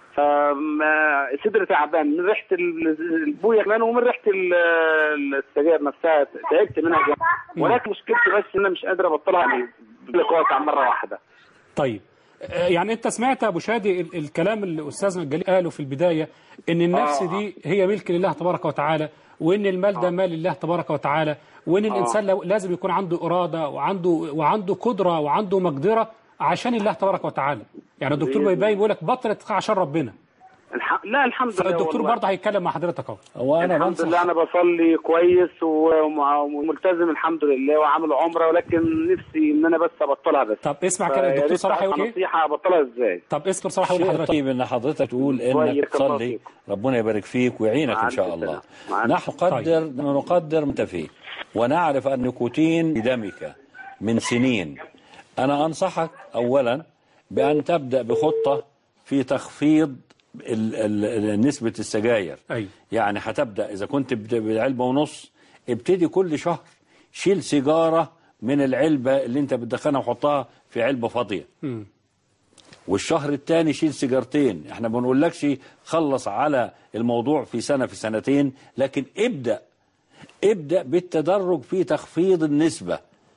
فما صدري تعبان من ريحه ال- البويه كمان ومن ريحه ال- السجاير نفسها تعبت منها جدا ولكن مشكلتي بس ان انا مش قادر ابطلها يعني بقاطع مره واحده طيب آه، يعني انت سمعت يا ابو شادي ال- الكلام اللي استاذنا الجليل قاله في البدايه ان النفس آه. دي هي ملك لله تبارك وتعالى وان المال ده مال لله تبارك وتعالى وان الانسان لو- لازم يكون عنده اراده وعنده وعنده قدره وعنده مقدره عشان الله تبارك وتعالى يعني الدكتور بإذن بيبين بيقول لك بطل التدخين عشان ربنا الح... لا الحمد لله فالدكتور والله. برضه هيتكلم مع حضرتك اهو هو أنا الحمد بنصح لله انا بصلي كويس ومع- وملتزم الحمد لله وعامل عمره ولكن نفسي ان انا بس ابطلها بس طب اسمع كده فيا الدكتور ريت صلاح يقول تعرف ايه نصيحه ابطلها ازاي طب اذكر صلاح يقول شيء لحضرتك طيب ان حضرتك تقول انك وياك الله تصلي فيك. ربنا يبارك فيك ويعينك ان مع شاء ألف الله سلامة. مع ألف نحن نقدر نقدر ما فيه ونعرف ان نيكوتين بدمك من سنين انا انصحك اولا بان تبدا بخطه في تخفيض ال- ال- ال- نسبه السجاير ايوه يعني هتبدا اذا كنت بت- بعلبه ونص ابتدي كل شهر شيل سيجاره من العلبه اللي انت بتدخنها وحطها في علبه فاضيه مم. والشهر الثاني شيل سيجارتين احنا ما بنقولكش خلص على الموضوع في سنة في سنتين لكن ابدأ ابدأ بالتدرج في تخفيض النسبة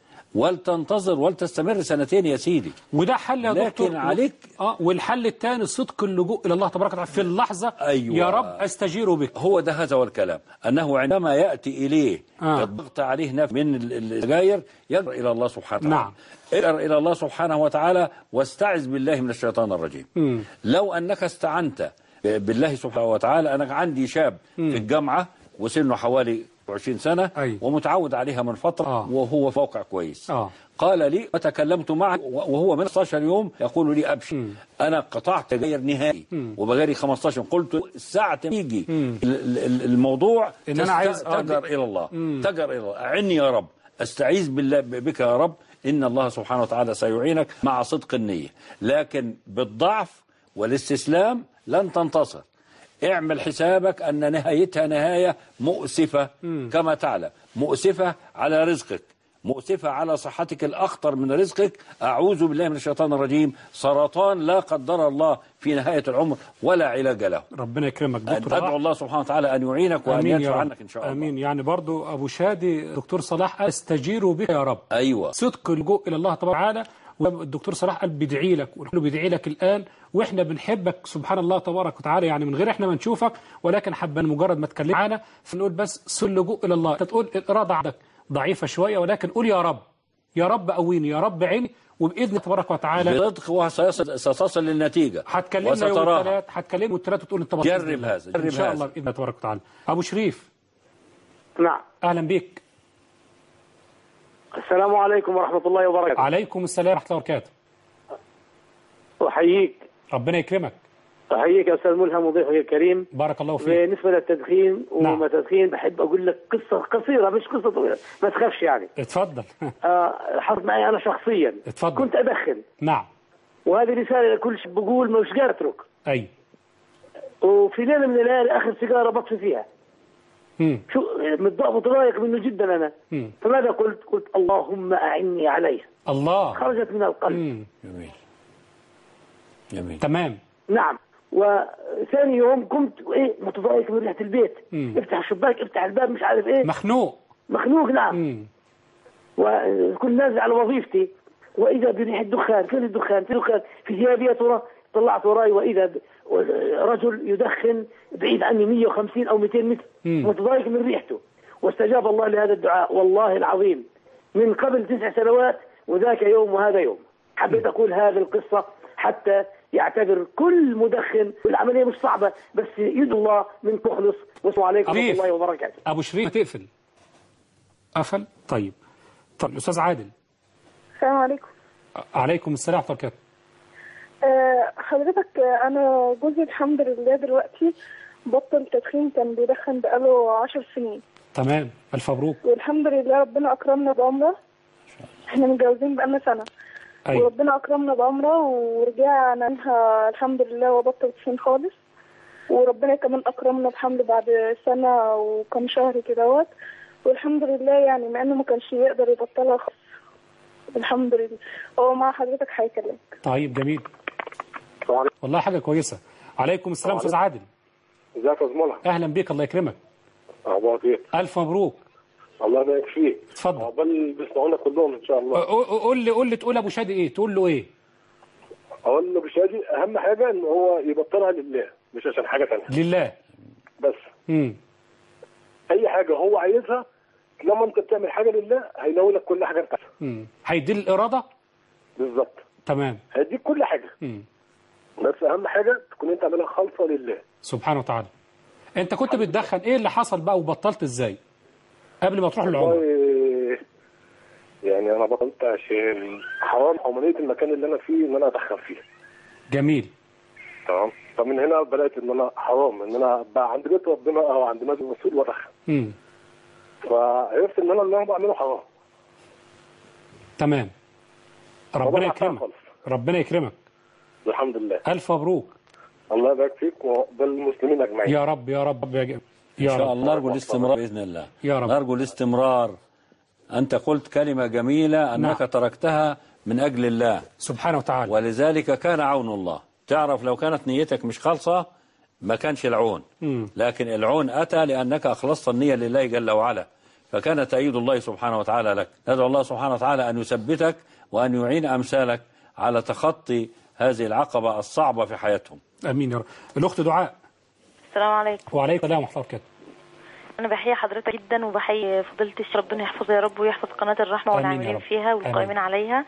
ولتنتظر ولتستمر سنتين يا سيدي وده حل يا لكن دكتور عليك اه والحل الثاني صدق اللجوء الى الله تبارك وتعالى في اللحظه أيوة. يا رب استجير بك هو ده هذا هو الكلام أنه عندما يأتي إليه آه. الضغط عليه نفس من ال- ال- السجاير يجر إلى الله سبحانه وتعالى نعم. اجر إلى الله سبحانه وتعالى واستعذ بالله من الشيطان الرجيم مم. لو أنك استعنت بالله سبحانه وتعالى أنا عندي شاب مم. في الجامعة وسنه حوالي 20 سنة أيوة. ومتعود عليها من فترة آه. وهو في موقع كويس اه قال لي وتكلمت معه وهو من 16 يوم يقول لي ابشر انا قطعت غير نهائي وبغير 15 قلت ساعة يجي مم. ال- ال- الموضوع إن أنا عايز تجر أقضي- الى الله مم. تجر الى الله اعني يا رب استعيذ بالله بك يا رب ان الله سبحانه وتعالى سيعينك مع صدق النية لكن بالضعف والاستسلام لن تنتصر اعمل حسابك أن نهايتها نهاية مؤسفة مم. كما تعلم مؤسفة على رزقك مؤسفة على صحتك الأخطر من رزقك أعوذ بالله من الشيطان الرجيم سرطان لا قدر الله في نهاية العمر ولا علاج له ربنا يكرمك أن دكتور أدعو الله سبحانه وتعالى أن يعينك وأن امين يا يدفع رب عنك إن شاء الله امين يعني برضو ابو شادي دكتور صلاح استجير بك يا رب أيوة صدق اللجوء الى الله تبارك وتعالى والدكتور صلاح قال بيدعي لك ونحن بيدعي لك الان واحنا بنحبك سبحان الله تبارك وتعالى يعني من غير احنا ما نشوفك ولكن حابين مجرد ما تكلم معانا فنقول بس صل اللجوء الى الله انت تقول الاراده عندك ضعيفه شويه ولكن قول يا رب يا رب قويني يا رب عيني وباذن تبارك وتعالى بصدق وسيصل ستصل للنتيجة هتكلمنا يوم وستراها. الثلاث هتكلمنا يوم الثلاث وتقول انت بطل جرب بإذن الله. هذا، جرب ان شاء هذا. الله باذن الله تبارك وتعالى ابو شريف نعم اهلا بك السلام عليكم ورحمة الله وبركاته عليكم السلام ورحمه الله وبركاته أحييك ربنا يكرمك احييك يا استاذ ملهم وضيفك الكريم بارك الله فيك بالنسبه للتدخين نعم. وما تدخين بحب اقول لك قصه قصيره مش قصه طويله ما تخافش يعني اتفضل آه حصل معي انا شخصيا اتفضل كنت ادخن نعم وهذه رساله لكل شيء بقول مش قادر اترك اي وفي ليله من الليالي اخر سيجاره بطفي فيها مم. شو متضايق متضايق منه جدا انا مم. فماذا قلت؟ قلت اللهم اعني عليه الله خرجت من القلب مم. جميل جميل تمام نعم وثاني يوم قمت ايه متضايق من ريحه البيت مم. افتح الشباك افتح الباب مش عارف ايه مخنوق مخنوق نعم مم. وكنت نازل على وظيفتي واذا بريحه دخان فين الدخان في دخان في ثيابي يا ترى طلعت وراي واذا ب- رجل يدخن بعيد عني 150 او 200 متر مم. متضايق من ريحته واستجاب الله لهذا الدعاء والله العظيم من قبل تسع سنوات وذاك يوم وهذا يوم حبيت اقول هذه القصه حتى يعتبر كل مدخن العمليه مش صعبه بس يد الله من تخلص والسلام عليكم ورحمه عفيف. الله وبركاته ابو شريف تقفل قفل طيب طيب الاستاذ عادل السلام عليكم عليكم السلام ورحمه الله وبركاته آه، حضرتك آه، أنا جوزي الحمد لله دلوقتي بطل تدخين كان بيدخن بقاله عشر سنين تمام الف مبروك والحمد لله ربنا أكرمنا بعمرة احنا متجوزين بقالنا سنة أيوة. وربنا أكرمنا بعمرة ورجعنا منها الحمد لله وبطل تدخين خالص وربنا كمان أكرمنا بحمل بعد سنة وكم شهر كدهوت والحمد لله يعني مع إنه ما كانش يقدر يبطلها خالص الحمد لله هو مع حضرتك هيكلمك طيب جميل والله حاجه كويسه عليكم السلام استاذ عادل ازيك يا زملاء اهلا بيك الله يكرمك اخبارك ايه الف مبروك الله يبارك فيك اتفضل عقبال بيسمعونا كلهم ان شاء الله قو- قول لي قول لي تقول ابو شادي ايه تقول له ايه اقول له بشادي اهم حاجه ان هو يبطلها لله مش عشان حاجه ثانيه لله بس امم اي حاجه هو عايزها لما انت بتعمل حاجه لله هينولك كل حاجه انت عايزها امم هيديل الاراده بالظبط تمام هيديك كل حاجه امم بس اهم حاجه تكون انت عاملها خالصه لله سبحانه وتعالى انت كنت بتدخن ايه اللي حصل بقى وبطلت ازاي قبل ما تروح للعمره والله يعني انا بطلت عشان حرام حرمانيه المكان اللي انا فيه ان انا ادخن فيه جميل تمام فمن هنا بدات ان انا حرام ان انا بقى عند بيت ربنا او عند مسجد الرسول وادخن امم فعرفت ان انا اللي انا بعمله حرام تمام ربنا وضعها يكرمك خالص. ربنا يكرمك الحمد لله الف مبروك الله يبارك فيك وعقبال المسلمين اجمعين يا رب يا رب يا ج- إن يا شاء رب الله نرجو الاستمرار بإذن الله يا رب. نرجو الاستمرار أنت قلت كلمة جميلة أنك نعم. تركتها من أجل الله سبحانه وتعالى ولذلك كان عون الله تعرف لو كانت نيتك مش خالصة ما كانش العون امم لكن العون أتى لأنك أخلصت النية لله جل وعلا فكان تأييد الله سبحانه وتعالى لك ندعو الله سبحانه وتعالى أن يثبتك وأن يعين أمثالك على تخطي هذه العقبة الصعبة في حياتهم امين يا رب الاخت دعاء السلام عليكم وعليكم السلام ورحمه الله وبركاته انا بحيي حضرتك جدا وبحيي فضيله الشيخ ربنا يحفظها يا رب ويحفظ قناه الرحمه آمين يا والعاملين رب. فيها والقائمين آمين. عليها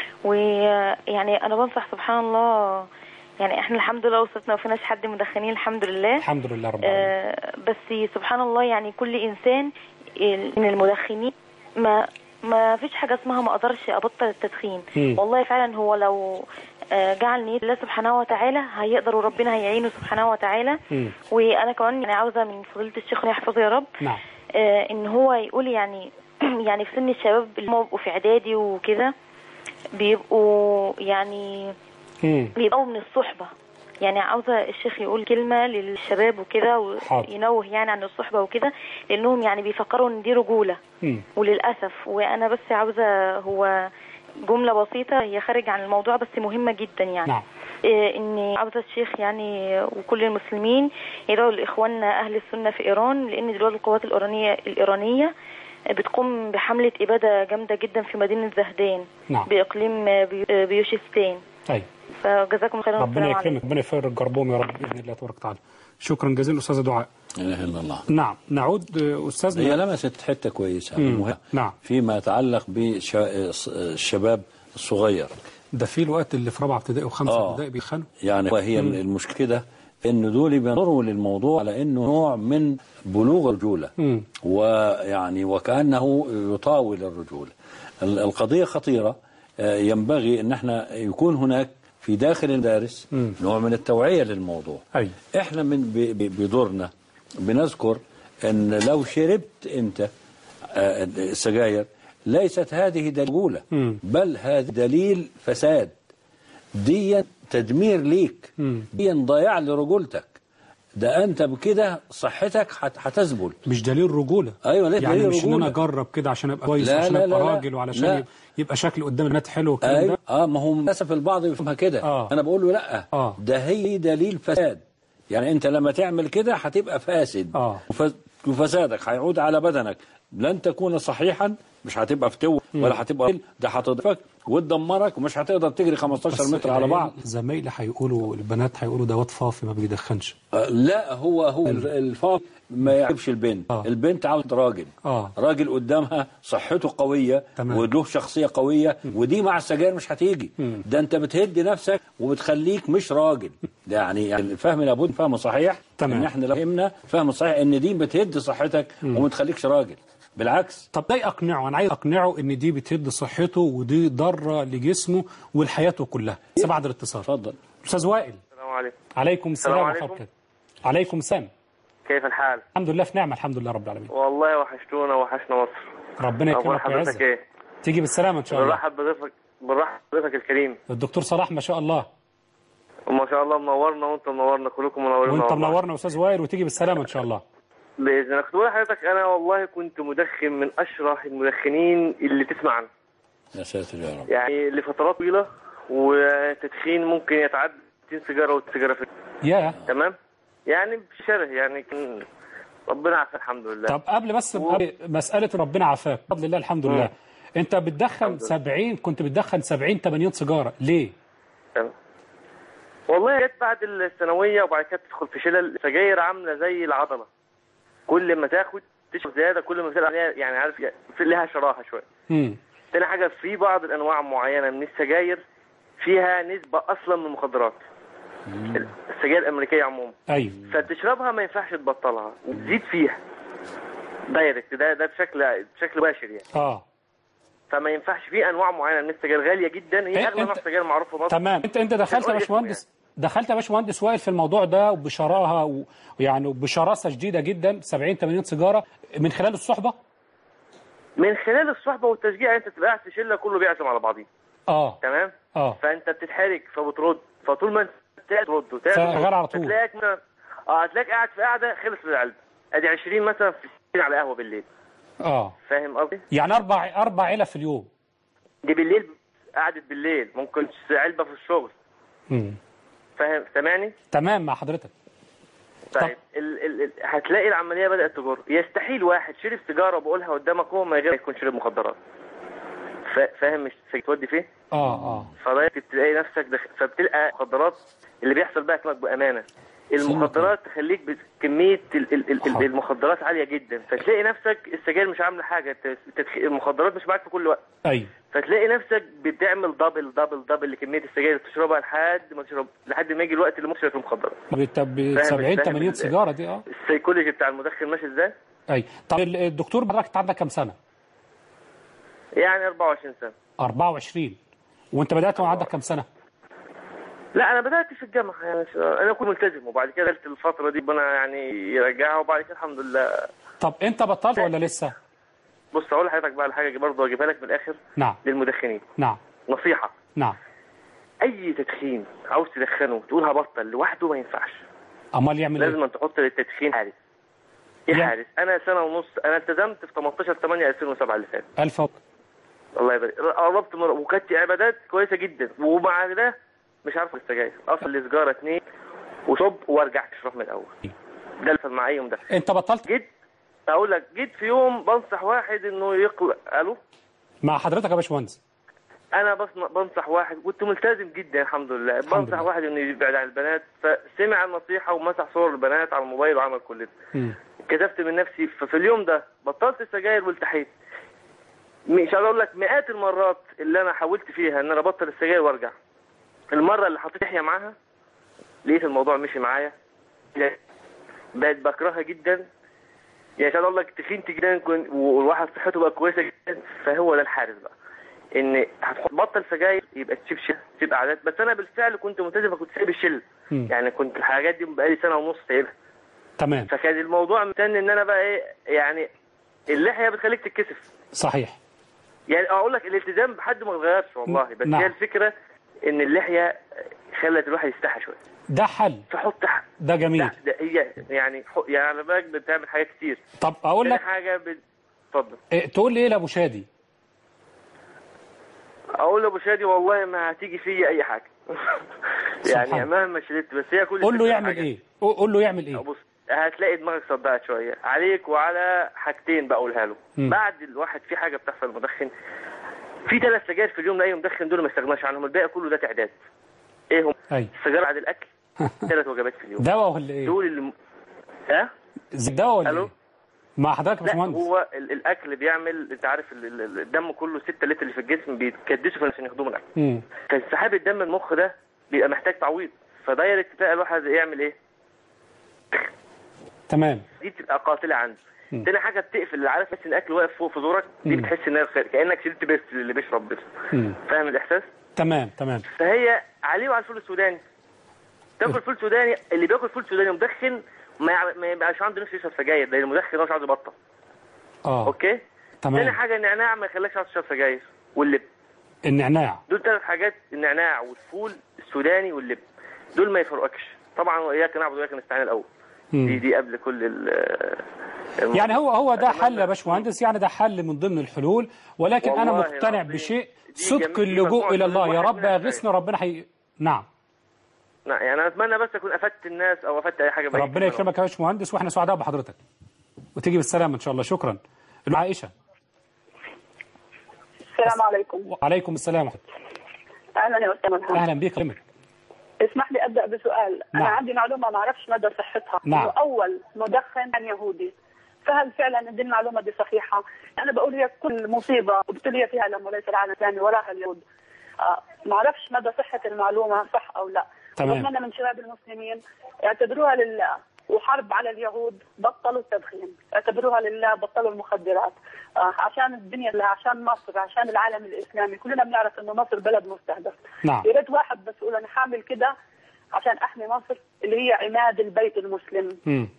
ويعني انا بنصح سبحان الله يعني احنا الحمد لله وصلتنا وفي ناس حد مدخنين الحمد لله الحمد لله رب العالمين آه، بس سبحان الله يعني كل انسان من المدخنين ما ما فيش حاجه اسمها ما اقدرش ابطل التدخين مم. والله فعلا هو لو آه، جعل نية الله سبحانه وتعالى هيقدر وربنا هيعينه سبحانه وتعالى مم. وانا كمان يعني عاوزه من فضيله الشيخ يحفظه يا رب نعم آه، ان هو يقول يعني يعني في سن الشباب اللي هم بيبقوا في اعدادي وكده بيبقوا يعني امم بيبقوا من الصحبه يعني عاوزه الشيخ يقول كلمه للشباب وكده حاضر. وينوه يعني عن الصحبه وكده لانهم يعني بيفكروا ان دي رجوله امم وللاسف وانا بس عاوزه هو جمله بسيطه هي خارج عن الموضوع بس مهمه جدا يعني نعم إيه، ان عاوزه الشيخ يعني وكل المسلمين يدعوا لاخواننا اهل السنه في ايران لان دلوقتي القوات الايرانيه الايرانيه بتقوم بحمله اباده جامده جدا في مدينه زهدان نعم باقليم بي- بيوشستان طيب فجزاكم خيرا ربنا والسلام عليكم يكرمك ربنا يفرج كربهم يا رب باذن الله تبارك وتعالى شكرا جزيلا استاذه دعاء لا اله الا الله نعم نعود آه، هي استاذنا لمست حته كويسه مم. المهم نعم فيما يتعلق بالشباب الصغير ده في الوقت اللي في رابعه ابتدائي وخمسه آه. ابتدائي بيخنوا يعني وهي مم. المشكله ان دول بينظروا للموضوع على انه نوع من بلوغ الرجوله مم. ويعني وكانه يطاول الرجوله ال- القضيه خطيره آه، ينبغي ان احنا يكون هناك في في داخل المدارس نوع من التوعية للموضوع أي. احنا من ب- ب- بدورنا بنذكر ان لو شربت انت آه، السجاير ليست هذه دليل بل هذا دليل فساد دي تدمير ليك دي ضياع لرجولتك ده انت بكده صحتك هت- هتذبل مش دليل رجوله ايوه لا يعني دليل مش ان انا رجولة. اجرب كده عشان ابقى كويس لا، وعشان لا، ابقى لا، لا. راجل وعلشان لا. يبقى, يبقى شكل قدام الناس حلو والكلام ايوه ده اه ما هو للاسف البعض يفهمها كده آه. انا بقول له لا آه. ده هي دليل فساد يعني انت لما تعمل كده هتبقى فاسد آه. وف- وفسادك هيعود على بدنك لن تكون صحيحا مش هتبقى فتو ولا هتبقى ده هتضعفك وتدمرك ومش هتقدر تجري 15 بس متر على بعض زمايلي هيقولوا البنات هيقولوا ده واد فافي ما بيدخنش آه، لا هو هو الفاضل ما يعجبش البنت آه. البنت عاوز راجل اه راجل قدامها صحته قوية تمام. وله شخصية قوية ودي مع السجاير مش هتيجي ده انت بتهدي نفسك وبتخليك مش راجل ده يعني يعني الفهم لابد فهم صحيح تمام. ان احنا لو فهمنا فهم صحيح ان دي بتهدي صحتك وما تخليكش راجل بالعكس طب ده اقنعه انا عايز اقنعه ان دي بتهد صحته ودي ضاره لجسمه ولحياته كلها بس بعد الاتصال اتفضل استاذ وائل السلام عليكم عليكم السلام السلام ورحمه عليكم. الله عليكم السلام كيف الحال؟ الحمد لله في نعمه الحمد لله رب العالمين والله وحشتونا وحشنا مصر ربنا أخبار يكرمك حضرتك ويعزك ايه؟ تيجي بالسلامه ان شاء الله بنرحب بضيفك بنرحب بضيفك الكريم الدكتور صلاح ما شاء الله وما شاء الله منورنا وانت منورنا كلكم منورين وانت والله. منورنا يا استاذ وائل وتيجي بالسلامه ان شاء الله باذن الله كنت بقول لحضرتك انا والله كنت مدخن من اشرح المدخنين اللي تسمع عنه يا ساتر يا رب يعني لفترات طويله وتدخين ممكن يتعدى 60 سيجاره وسيجاره في يا تمام يعني بشره يعني كان ربنا عافى الحمد لله طب قبل بس قبل مساله ربنا عافاك بفضل الله الحمد لله انت بتدخن 70 كنت بتدخن 70 80 سيجاره ليه تمام. والله جت بعد الثانويه وبعد كده تدخل في شلل السجاير عامله زي العضله كل ما تاخد تشرب زياده كل ما تلعب عليها يعني عارف في لها شراهه شويه امم تاني حاجه في بعض الانواع معينه من السجاير فيها نسبه اصلا من المخدرات السجاير الامريكيه عموما ايوه فتشربها ما ينفعش تبطلها وتزيد فيها دايركت ده ده بشكل بشكل مباشر يعني اه فما ينفعش في انواع معينه من السجاير غاليه جدا هي إيه اغلى نوع أنت- سجاير معروف في مصر تمام انت انت دخلت يا بتقول باشمهندس دخلت يا باشمهندس وائل في الموضوع ده وبشراهه و- ويعني بشراسه شديده جدا 70 80 سيجاره من خلال الصحبه من خلال الصحبه والتشجيع انت تبقى قاعد في شله كله بيعزم على بعضيه اه تمام اه فانت بتتحرك فبترد فطول ما انت ترد وترد شغال على طول. هتلاقيك مثلا اه هتلاقيك قاعد في قاعده خلص العلبه ادي 20 مثلا في السين على قهوه بالليل اه فاهم قصدي؟ يعني اربع اربع علب في اليوم دي بالليل قعدت بالليل ممكن علبه في الشغل مم. فاهم سامعني؟ تمام مع حضرتك طيب ال ال ال هتلاقي العمليه بدات تجر يستحيل واحد شرب سيجاره بقولها قدامك هو ما غير يكون شرب مخدرات فا- فاهم مش تودي فين؟ اه اه فبدات تلاقي نفسك دخ... فبتلقى مخدرات اللي بيحصل بقى كلامك بامانه المخدرات تخليك بكميه ال... ال... ال... ال- المخدرات عاليه جدا فتلاقي نفسك السجاير مش عامله حاجه الت- التدخ... المخدرات مش معاك في كل وقت ايوه فتلاقي نفسك بتعمل دبل دبل دبل لكميه السجاير اللي بتشربها لحد ما تشرب لحد ما يجي الوقت اللي ممكن تشرب فيه مخدرات طب فاهم- 70 فاهم 80 ال- سيجاره دي اه السيكولوجي بتاع المدخن ماشي ازاي؟ اي طب ال- الدكتور حضرتك عندك كام سنه يعني 24 سنه 24 وانت بدات وعندك كام سنه لا انا بدات في الجامعه يعني ش- انا كنت ملتزم وبعد كده قلت الفتره دي ربنا يعني يرجعها وبعد كده الحمد لله طب انت بطلت ولا لسه بص اقول لحضرتك بقى الحاجه برضه اجيبها لك من الاخر نعم للمدخنين نعم نصيحه نعم اي تدخين عاوز تدخنه تقول هبطل لوحده ما ينفعش امال يعمل ايه لازم أن تحط للتدخين حارس ايه يعني- حارس انا سنه ونص انا التزمت في 18 8 2007 اللي فات الف مبروك. الله يبارك قربت مر... وكانت عبادات كويسه جدا ومع ده مش عارف السجاير اصل السجاره اتنين وصب وارجع تشرب من الاول ده اللي مع اي مدخن انت بطلت جيت اقول لك جيت في يوم بنصح واحد انه يقلع الو مع حضرتك يا باشمهندس انا بصن... بنصح واحد كنت ملتزم جدا الحمد لله الحمد بنصح لله. واحد انه يبعد عن البنات فسمع النصيحه ومسح صور البنات على الموبايل وعمل كل ده مم. كتبت من نفسي ففي اليوم ده بطلت السجاير والتحيت مش عايز اقول لك مئات المرات اللي انا حاولت فيها ان انا ابطل السجاير وارجع المره اللي حطيت لحيه معاها لقيت الموضوع مشي معايا بقت بكرهها جدا يعني مش عايز اقول لك تخنت جدا كنت- والواحد صحته بقى كويسه جدا فهو ده الحارس بقى ان هتبطل سجاير يبقى تسيب شله تسيب عادات بس انا بالفعل كنت ملتزم فكنت سايب الشله مم. يعني كنت الحاجات دي بقالي سنه ونص سايبها تمام فكان الموضوع مستني ان انا بقى ايه يعني اللحيه بتخليك تتكسف صحيح يعني اقول لك الالتزام بحد ما اتغيرش والله بس نعم. هي الفكره ان اللحيه خلت الواحد يستحى شويه ده حل فحط ح- ده جميل ده هي يعني ح- يعني على بالك بتعمل حاجات كتير طب اقول تاني لك حاجه بت- اتفضل إيه، تقول لي ايه لابو شادي اقول لابو شادي والله ما هتيجي فيا اي حاجه يعني سبحان. مهما شربت بس هي كل قول له الفكرة يعمل حاجة. ايه قول قول له يعمل ايه بص هتلاقي دماغك صدعت شويه عليك وعلى حاجتين بقولها له مم. بعد الواحد في حاجه بتحصل مدخن في ثلاث سجاير في اليوم لاي مدخن دول ما يستغناش عنهم الباقي كله ده تعداد ايه هم اي السجاير بعد الاكل ثلاث وجبات في اليوم دواء ولا ايه دول اللي ها زي دواء ولا ألو؟ ايه مع حضرتك يا لا باشمهندس هو ال- الاكل بيعمل انت عارف ال- ال- الدم كله 6 لتر اللي في الجسم بيتكدسوا عشان ياخدوه من الاكل مم. فانسحاب الدم من المخ ده بيبقى محتاج تعويض فدايركت تلاقي الواحد يعمل ايه تمام دي بتبقى قاتله عنده مم. تاني حاجه بتقفل اللي عارف بس ان الاكل واقف فوق في زورك دي مم. بتحس انها خير كانك شربت بس اللي بيشرب بس مم. فاهم الاحساس تمام تمام فهي عليه وعلى الفول السوداني تاكل فول سوداني اللي بياكل فول سوداني مدخن ما يع- ما يبقاش عنده نفس يشرب سجاير لان المدخن هو مش عاوز يبطل اه اوكي تاني تمام حاجه النعناع ما يخليكش عاوز تشرب سجاير واللب النعناع دول ثلاث حاجات النعناع والفول السوداني واللب دول ما يفرقكش طبعا واياك نعبد واياك نستعين الاول مم. دي دي قبل كل ال الم- يعني هو هو ده حل يا باشمهندس يعني ده حل من ضمن الحلول ولكن انا والله مقتنع العظيم بشيء دي صدق جميل- دي اللجوء مجموعة الى الله يا واحد رب منها اغثنا ربنا حي... نعم لا يعني انا اتمنى بس اكون افدت الناس او افدت اي حاجه بأي ربنا كلمة. يكرمك يا باشمهندس واحنا سعداء بحضرتك وتيجي بالسلامه ان شاء الله شكرا عائشه السلام عليكم وعليكم السلام ورحمة اهلا يا استاذ الله. ملهم اهلا بك كلمك اسمح لي ابدا بسؤال نعم. انا عندي معلومه ما اعرفش مدى صحتها نعم. إنه اول مدخن كان يهودي فهل فعلا دي المعلومه دي صحيحه؟ انا بقول هي كل مصيبه ابتلي فيها العالم وليس العالم الثاني وراها اليهود آه ما اعرفش مدى صحه المعلومه صح او لا تمام. بتمنى من شباب المسلمين اعتبروها لله وحرب على اليهود بطلوا التدخين اعتبروها لله بطلوا المخدرات آه عشان الدنيا لله عشان مصر عشان العالم الاسلامي كلنا بنعرف انه مصر بلد مستهدف نعم. يا ريت واحد بس يقول انا حامل كده عشان احمي مصر اللي هي عماد البيت المسلم مم.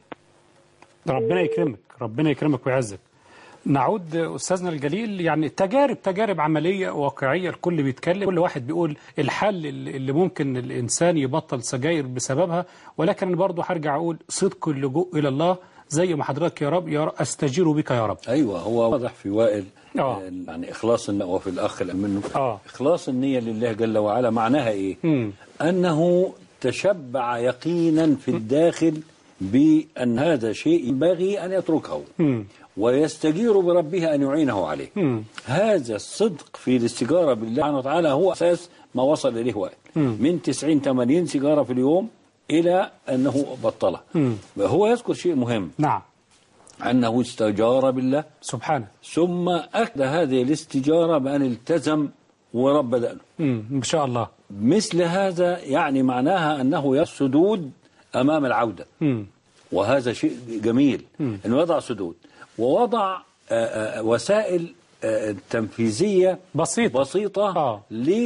ربنا يكرمك ربنا يكرمك ويعزك نعود استاذنا الجليل يعني تجارب تجارب عمليه واقعيه الكل بيتكلم كل واحد بيقول الحل اللي اللي ممكن الانسان يبطل سجاير بسببها ولكن انا برضه هرجع اقول صدق اللجوء الى الله زي ما حضرتك يا رب يا رب استجير بك يا رب ايوه هو واضح في وائل آه. يعني اخلاص النية وفي الاخ اللي منه آه. اخلاص النيه لله جل وعلا معناها ايه؟ مم. انه تشبع يقينا في الداخل بان هذا شيء ينبغي ان يتركه مم. ويستجير بربه ان يعينه عليه. مم. هذا الصدق في الاستجاره بالله سبحانه وتعالى هو اساس ما وصل اليه وائل. مم. من 90 80 سيجاره في اليوم الى انه بطلها. مم. هو يذكر شيء مهم نعم انه استجار بالله سبحانه ثم أكد هذه الاستجارة بأن التزم ورب دقنه مم. ان شاء الله مثل هذا يعني معناها أنه يسدود أمام العودة مم. وهذا شيء جميل مم. أنه يضع سدود ووضع آه، آه، وسائل آه، تنفيذية بسيطة بسيطة آه.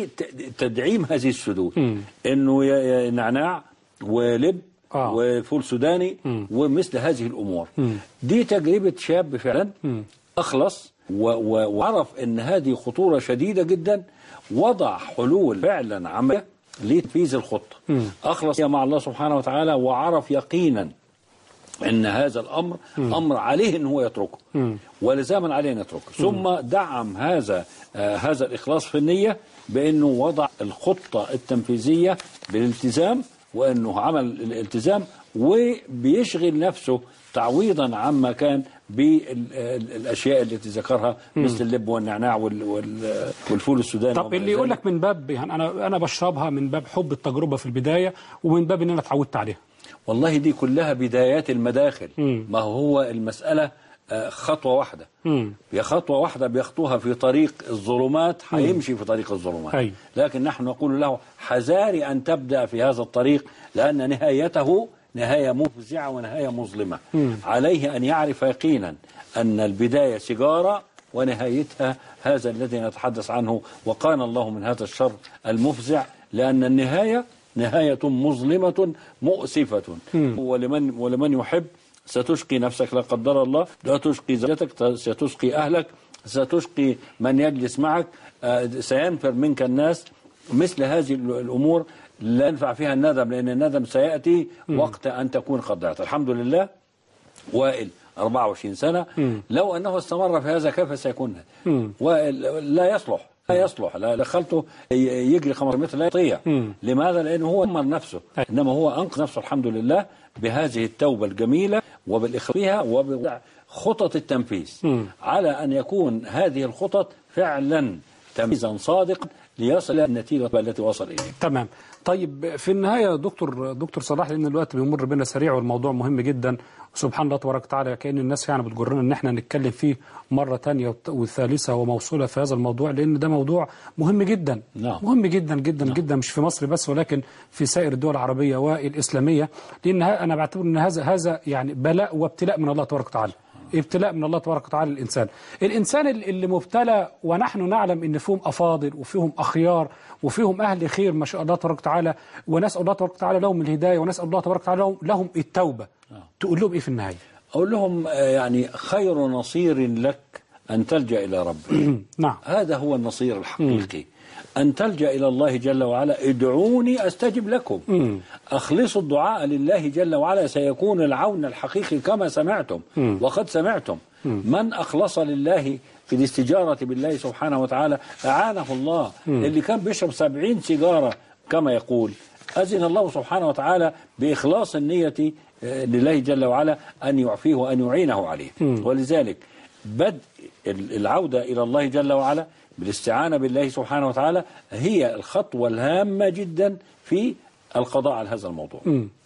لتدعيم هذه السدود مم. أنه ي- ي- نعناع ولب آه. وفول سوداني مم. ومثل هذه الأمور مم. دي تجربة شاب فعلا مم. أخلص و- و- وعرف أن هذه خطورة شديدة جدا وضع حلول فعلا عملية لتنفيذ الخطة مم. أخلص مع الله سبحانه وتعالى وعرف يقينا أن هذا الأمر مم. أمر عليه أن هو يتركه مم. ولزاما عليه أن يتركه ثم دعم هذا آه هذا الإخلاص في النية بأنه وضع الخطة التنفيذية بالالتزام وأنه عمل الالتزام وبيشغل نفسه تعويضا عما كان بالاشياء التي ذكرها مثل اللب والنعناع وال- وال- والفول السوداني طب وما اللي يقول ذلك. لك من باب يعني انا انا بشربها من باب حب التجربه في البدايه ومن باب ان انا اتعودت عليها والله دي كلها بدايات المداخل مم. ما هو المسألة آه، خطوة واحدة مم. هي خطوة واحدة بيخطوها في طريق الظلمات هيمشي في طريق الظلمات أي. لكن نحن نقول له حذاري أن تبدأ في هذا الطريق لأن نهايته نهاية مفزعة ونهاية مظلمة مم. عليه أن يعرف يقينا أن البداية سيجارة ونهايتها هذا الذي نتحدث عنه وقانا الله من هذا الشر المفزع لأن النهاية نهاية مظلمة مؤسفة ولمن ولمن يحب ستشقي نفسك لا قدر الله لا تشقي زوجتك ستشقي أهلك ستشقي من يجلس معك آه، سينفر منك الناس مثل هذه الأمور لا ينفع فيها الندم لأن الندم سيأتي وقت أن تكون قد ضعت الحمد لله وائل 24 سنة لو أنه استمر في هذا كيف سيكون وائل لا يصلح لا يصلح لا دخلته ي- يجري 500 متر لا يطيع لماذا؟ لأنه هو دمر نفسه إنما هو أنقذ نفسه الحمد لله بهذه التوبة الجميلة وبالإخلاص فيها وبخطط التنفيذ على أن يكون هذه الخطط فعلا تمييزا صادقا ليصل إلى النتيجة التي وصل إليها تمام طيب في النهايه دكتور دكتور صلاح لان الوقت بيمر بينا سريع والموضوع مهم جدا سبحان الله تبارك وتعالى كأن الناس يعني بتجرنا ان احنا نتكلم فيه مره ثانيه وت- وثالثه وموصوله في هذا الموضوع لان ده موضوع مهم جدا نعم. مهم جدا جدا نعم. جدا مش في مصر بس ولكن في سائر الدول العربيه والاسلاميه لان ه- انا بعتبر ان هذا هذا يعني بلاء وابتلاء من الله تبارك وتعالى ابتلاء من الله تبارك وتعالى للإنسان الإنسان ال- اللي مبتلى ونحن نعلم إن فيهم أفاضل وفيهم أخيار وفيهم أهل خير ما شاء الله تبارك وتعالى ونسأل الله تبارك وتعالى لهم الهداية ونسأل الله تبارك وتعالى لهم, لهم التوبة تقول لهم إيه في النهاية أقول لهم آه، يعني خير نصير لك أن تلجأ إلى ربك نعم هذا هو النصير الحقيقي أن تلجأ إلى الله جل وعلا ادعوني أستجب لكم أخلصوا الدعاء لله جل وعلا سيكون العون الحقيقي كما سمعتم وقد سمعتم من أخلص لله في الاستجارة بالله سبحانه وتعالى أعانه الله اللي كان بيشرب سبعين سيجارة كما يقول أذن الله سبحانه وتعالى بإخلاص النية آه، لله جل وعلا أن يعفيه وأن يعينه عليه ولذلك بدء العودة إلى الله جل وعلا بالاستعانة بالله سبحانه وتعالى هي الخطوة الهامة جدا في القضاء على هذا الموضوع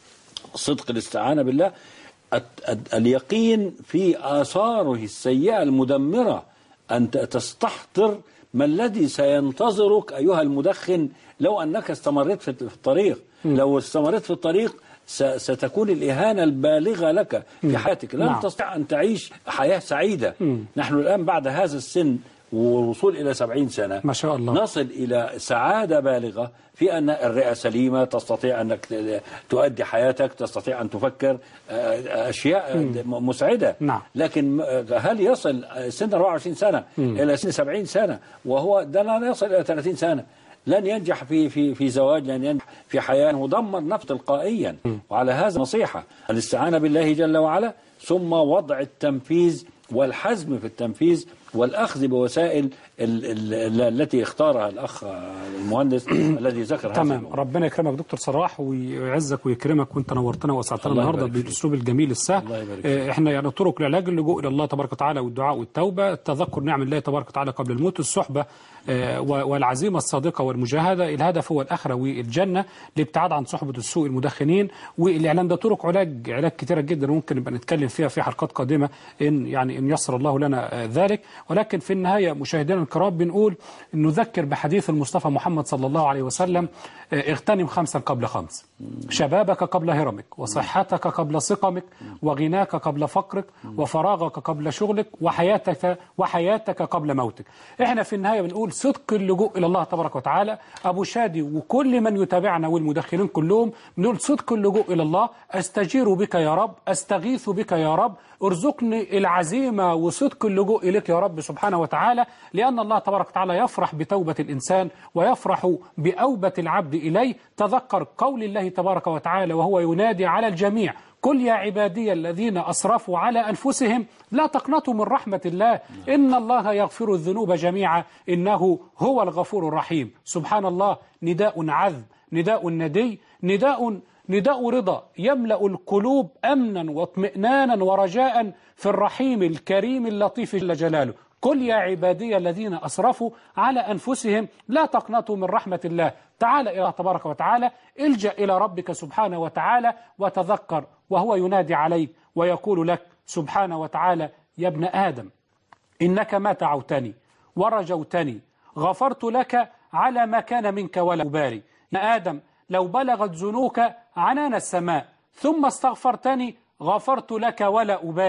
صدق الاستعانة بالله الت- الت- اليقين في آثاره السيئة المدمرة أن ت- تستحضر ما الذي سينتظرك أيها المدخن لو أنك استمريت في في الطريق لو استمريت في الطريق س- ستكون الإهانة البالغة لك في حياتك لن نعم. تستطيع أن تعيش حياة سعيدة نحن الآن بعد هذا السن والوصول إلى سبعين سنة ما شاء الله نصل إلى سعادة بالغة في أن الرئة سليمة تستطيع أنك ت- تؤدي حياتك تستطيع أن تفكر آه، أشياء م- مسعدة نعم. لكن آه، هل يصل سن 24 سنة إلى سن 70 سنة وهو ده لا يصل إلى 30 سنة لن ينجح في في في زواج لن ينجح في حياة ودمر نفسه تلقائيا وعلى هذا نصيحة الاستعانة بالله جل وعلا ثم وضع التنفيذ والحزم في التنفيذ والأخذ بوسائل ال ال ال التي اختارها الأخ المهندس الذي ذكر هذا تمام الموضوع. ربنا يكرمك دكتور صلاح ويعزك ويكرمك وانت نورتنا واسعدتنا الله النهارده يبارك فيك. بالاسلوب الجميل السهل الله يبارك آه، احنا يعني طرق العلاج اللجوء الى الله تبارك وتعالى والدعاء والتوبه تذكر نعم الله تبارك وتعالى قبل الموت الصحبه آه، و- والعزيمه الصادقه والمجاهده الهدف هو الاخره والجنه الابتعاد عن صحبه السوء المدخنين والاعلان ده طرق علاج علاج كثيره جدا ممكن نبقى نتكلم فيها في حلقات قادمه ان يعني ان يسر الله لنا آه، ذلك ولكن في النهايه مشاهدينا الكرام بنقول نذكر بحديث المصطفى محمد صلى الله عليه وسلم آه، اغتنم خمسا قبل خمس شبابك قبل هرمك وصحتك قبل سقمك وغناك قبل فقرك وفراغك قبل شغلك وحياتك وحياتك قبل موتك احنا في النهايه بنقول صدق اللجوء الى الله تبارك وتعالى ابو شادي وكل من يتابعنا والمدخنين كلهم بنقول صدق اللجوء الى الله استجير بك يا رب استغيث بك يا رب ارزقني العزيمه وصدق اللجوء اليك يا رب سبحانه وتعالى لان الله تبارك وتعالى يفرح بتوبه الانسان ويفرح باوبه العبد اليه تذكر قول الله تبارك وتعالى وهو ينادي على الجميع قل يا عبادي الذين أسرفوا على أنفسهم لا تقنطوا من رحمة الله إن الله يغفر الذنوب جميعا إنه هو الغفور الرحيم سبحان الله نداء عذب نداء ندي نداء نداء رضا يملأ القلوب أمنا واطمئنانا ورجاء في الرحيم الكريم اللطيف جل جلاله قل يا عبادي الذين أسرفوا على أنفسهم لا تقنطوا من رحمة الله تعال إلى الله تبارك وتعالى الجأ إلى ربك سبحانه وتعالى وتذكر وهو ينادي عليك ويقول لك سبحانه وتعالى يا ابن آدم إنك ما دعوتني ورجوتني غفرت لك على ما كان منك ولا أبالي يا آدم لو بلغت ذنوك عنان السماء ثم استغفرتني غفرت لك ولا أبالي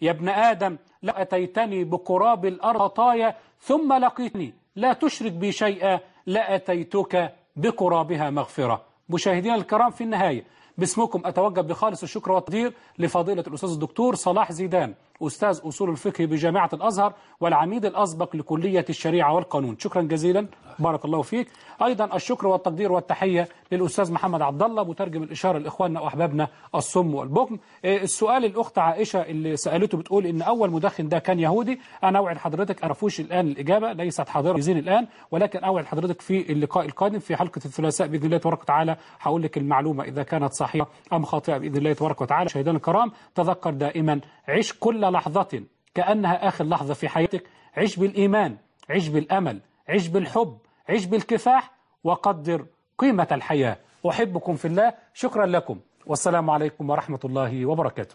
يا ابن آدم لو أتيتني بقراب الأرض خطايا ثم لقيتني لا تشرك بي شيئا لأتيتك بقرابها مغفرة مشاهدينا الكرام في النهاية باسمكم أتوجه بخالص الشكر والتقدير لفضيلة الأستاذ الدكتور صلاح زيدان أستاذ أصول الفقه بجامعة الأزهر والعميد الأسبق لكلية الشريعة والقانون شكرا جزيلا بارك الله فيك أيضا الشكر والتقدير والتحية للأستاذ محمد عبد الله مترجم الإشارة لإخواننا وأحبابنا الصم والبكم إيه، السؤال الأخت عائشة اللي سألته بتقول إن أول مدخن ده كان يهودي أنا أوعد حضرتك أعرفوش الآن الإجابة ليست حاضرة في ذهني الآن ولكن أوعد حضرتك في اللقاء القادم في حلقة الثلاثاء بإذن الله تبارك وتعالى هقول لك المعلومة إذا كانت صحيحة أم خاطئة بإذن الله تبارك وتعالى مشاهدينا الكرام تذكر دائما عيش كل لحظة كأنها آخر لحظة في حياتك عيش بالإيمان عيش بالأمل عيش بالحب عيش بالكفاح وقدر قيمة الحياة أحبكم في الله شكرا لكم والسلام عليكم ورحمة الله وبركاته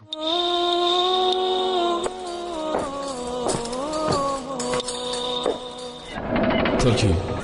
Turkey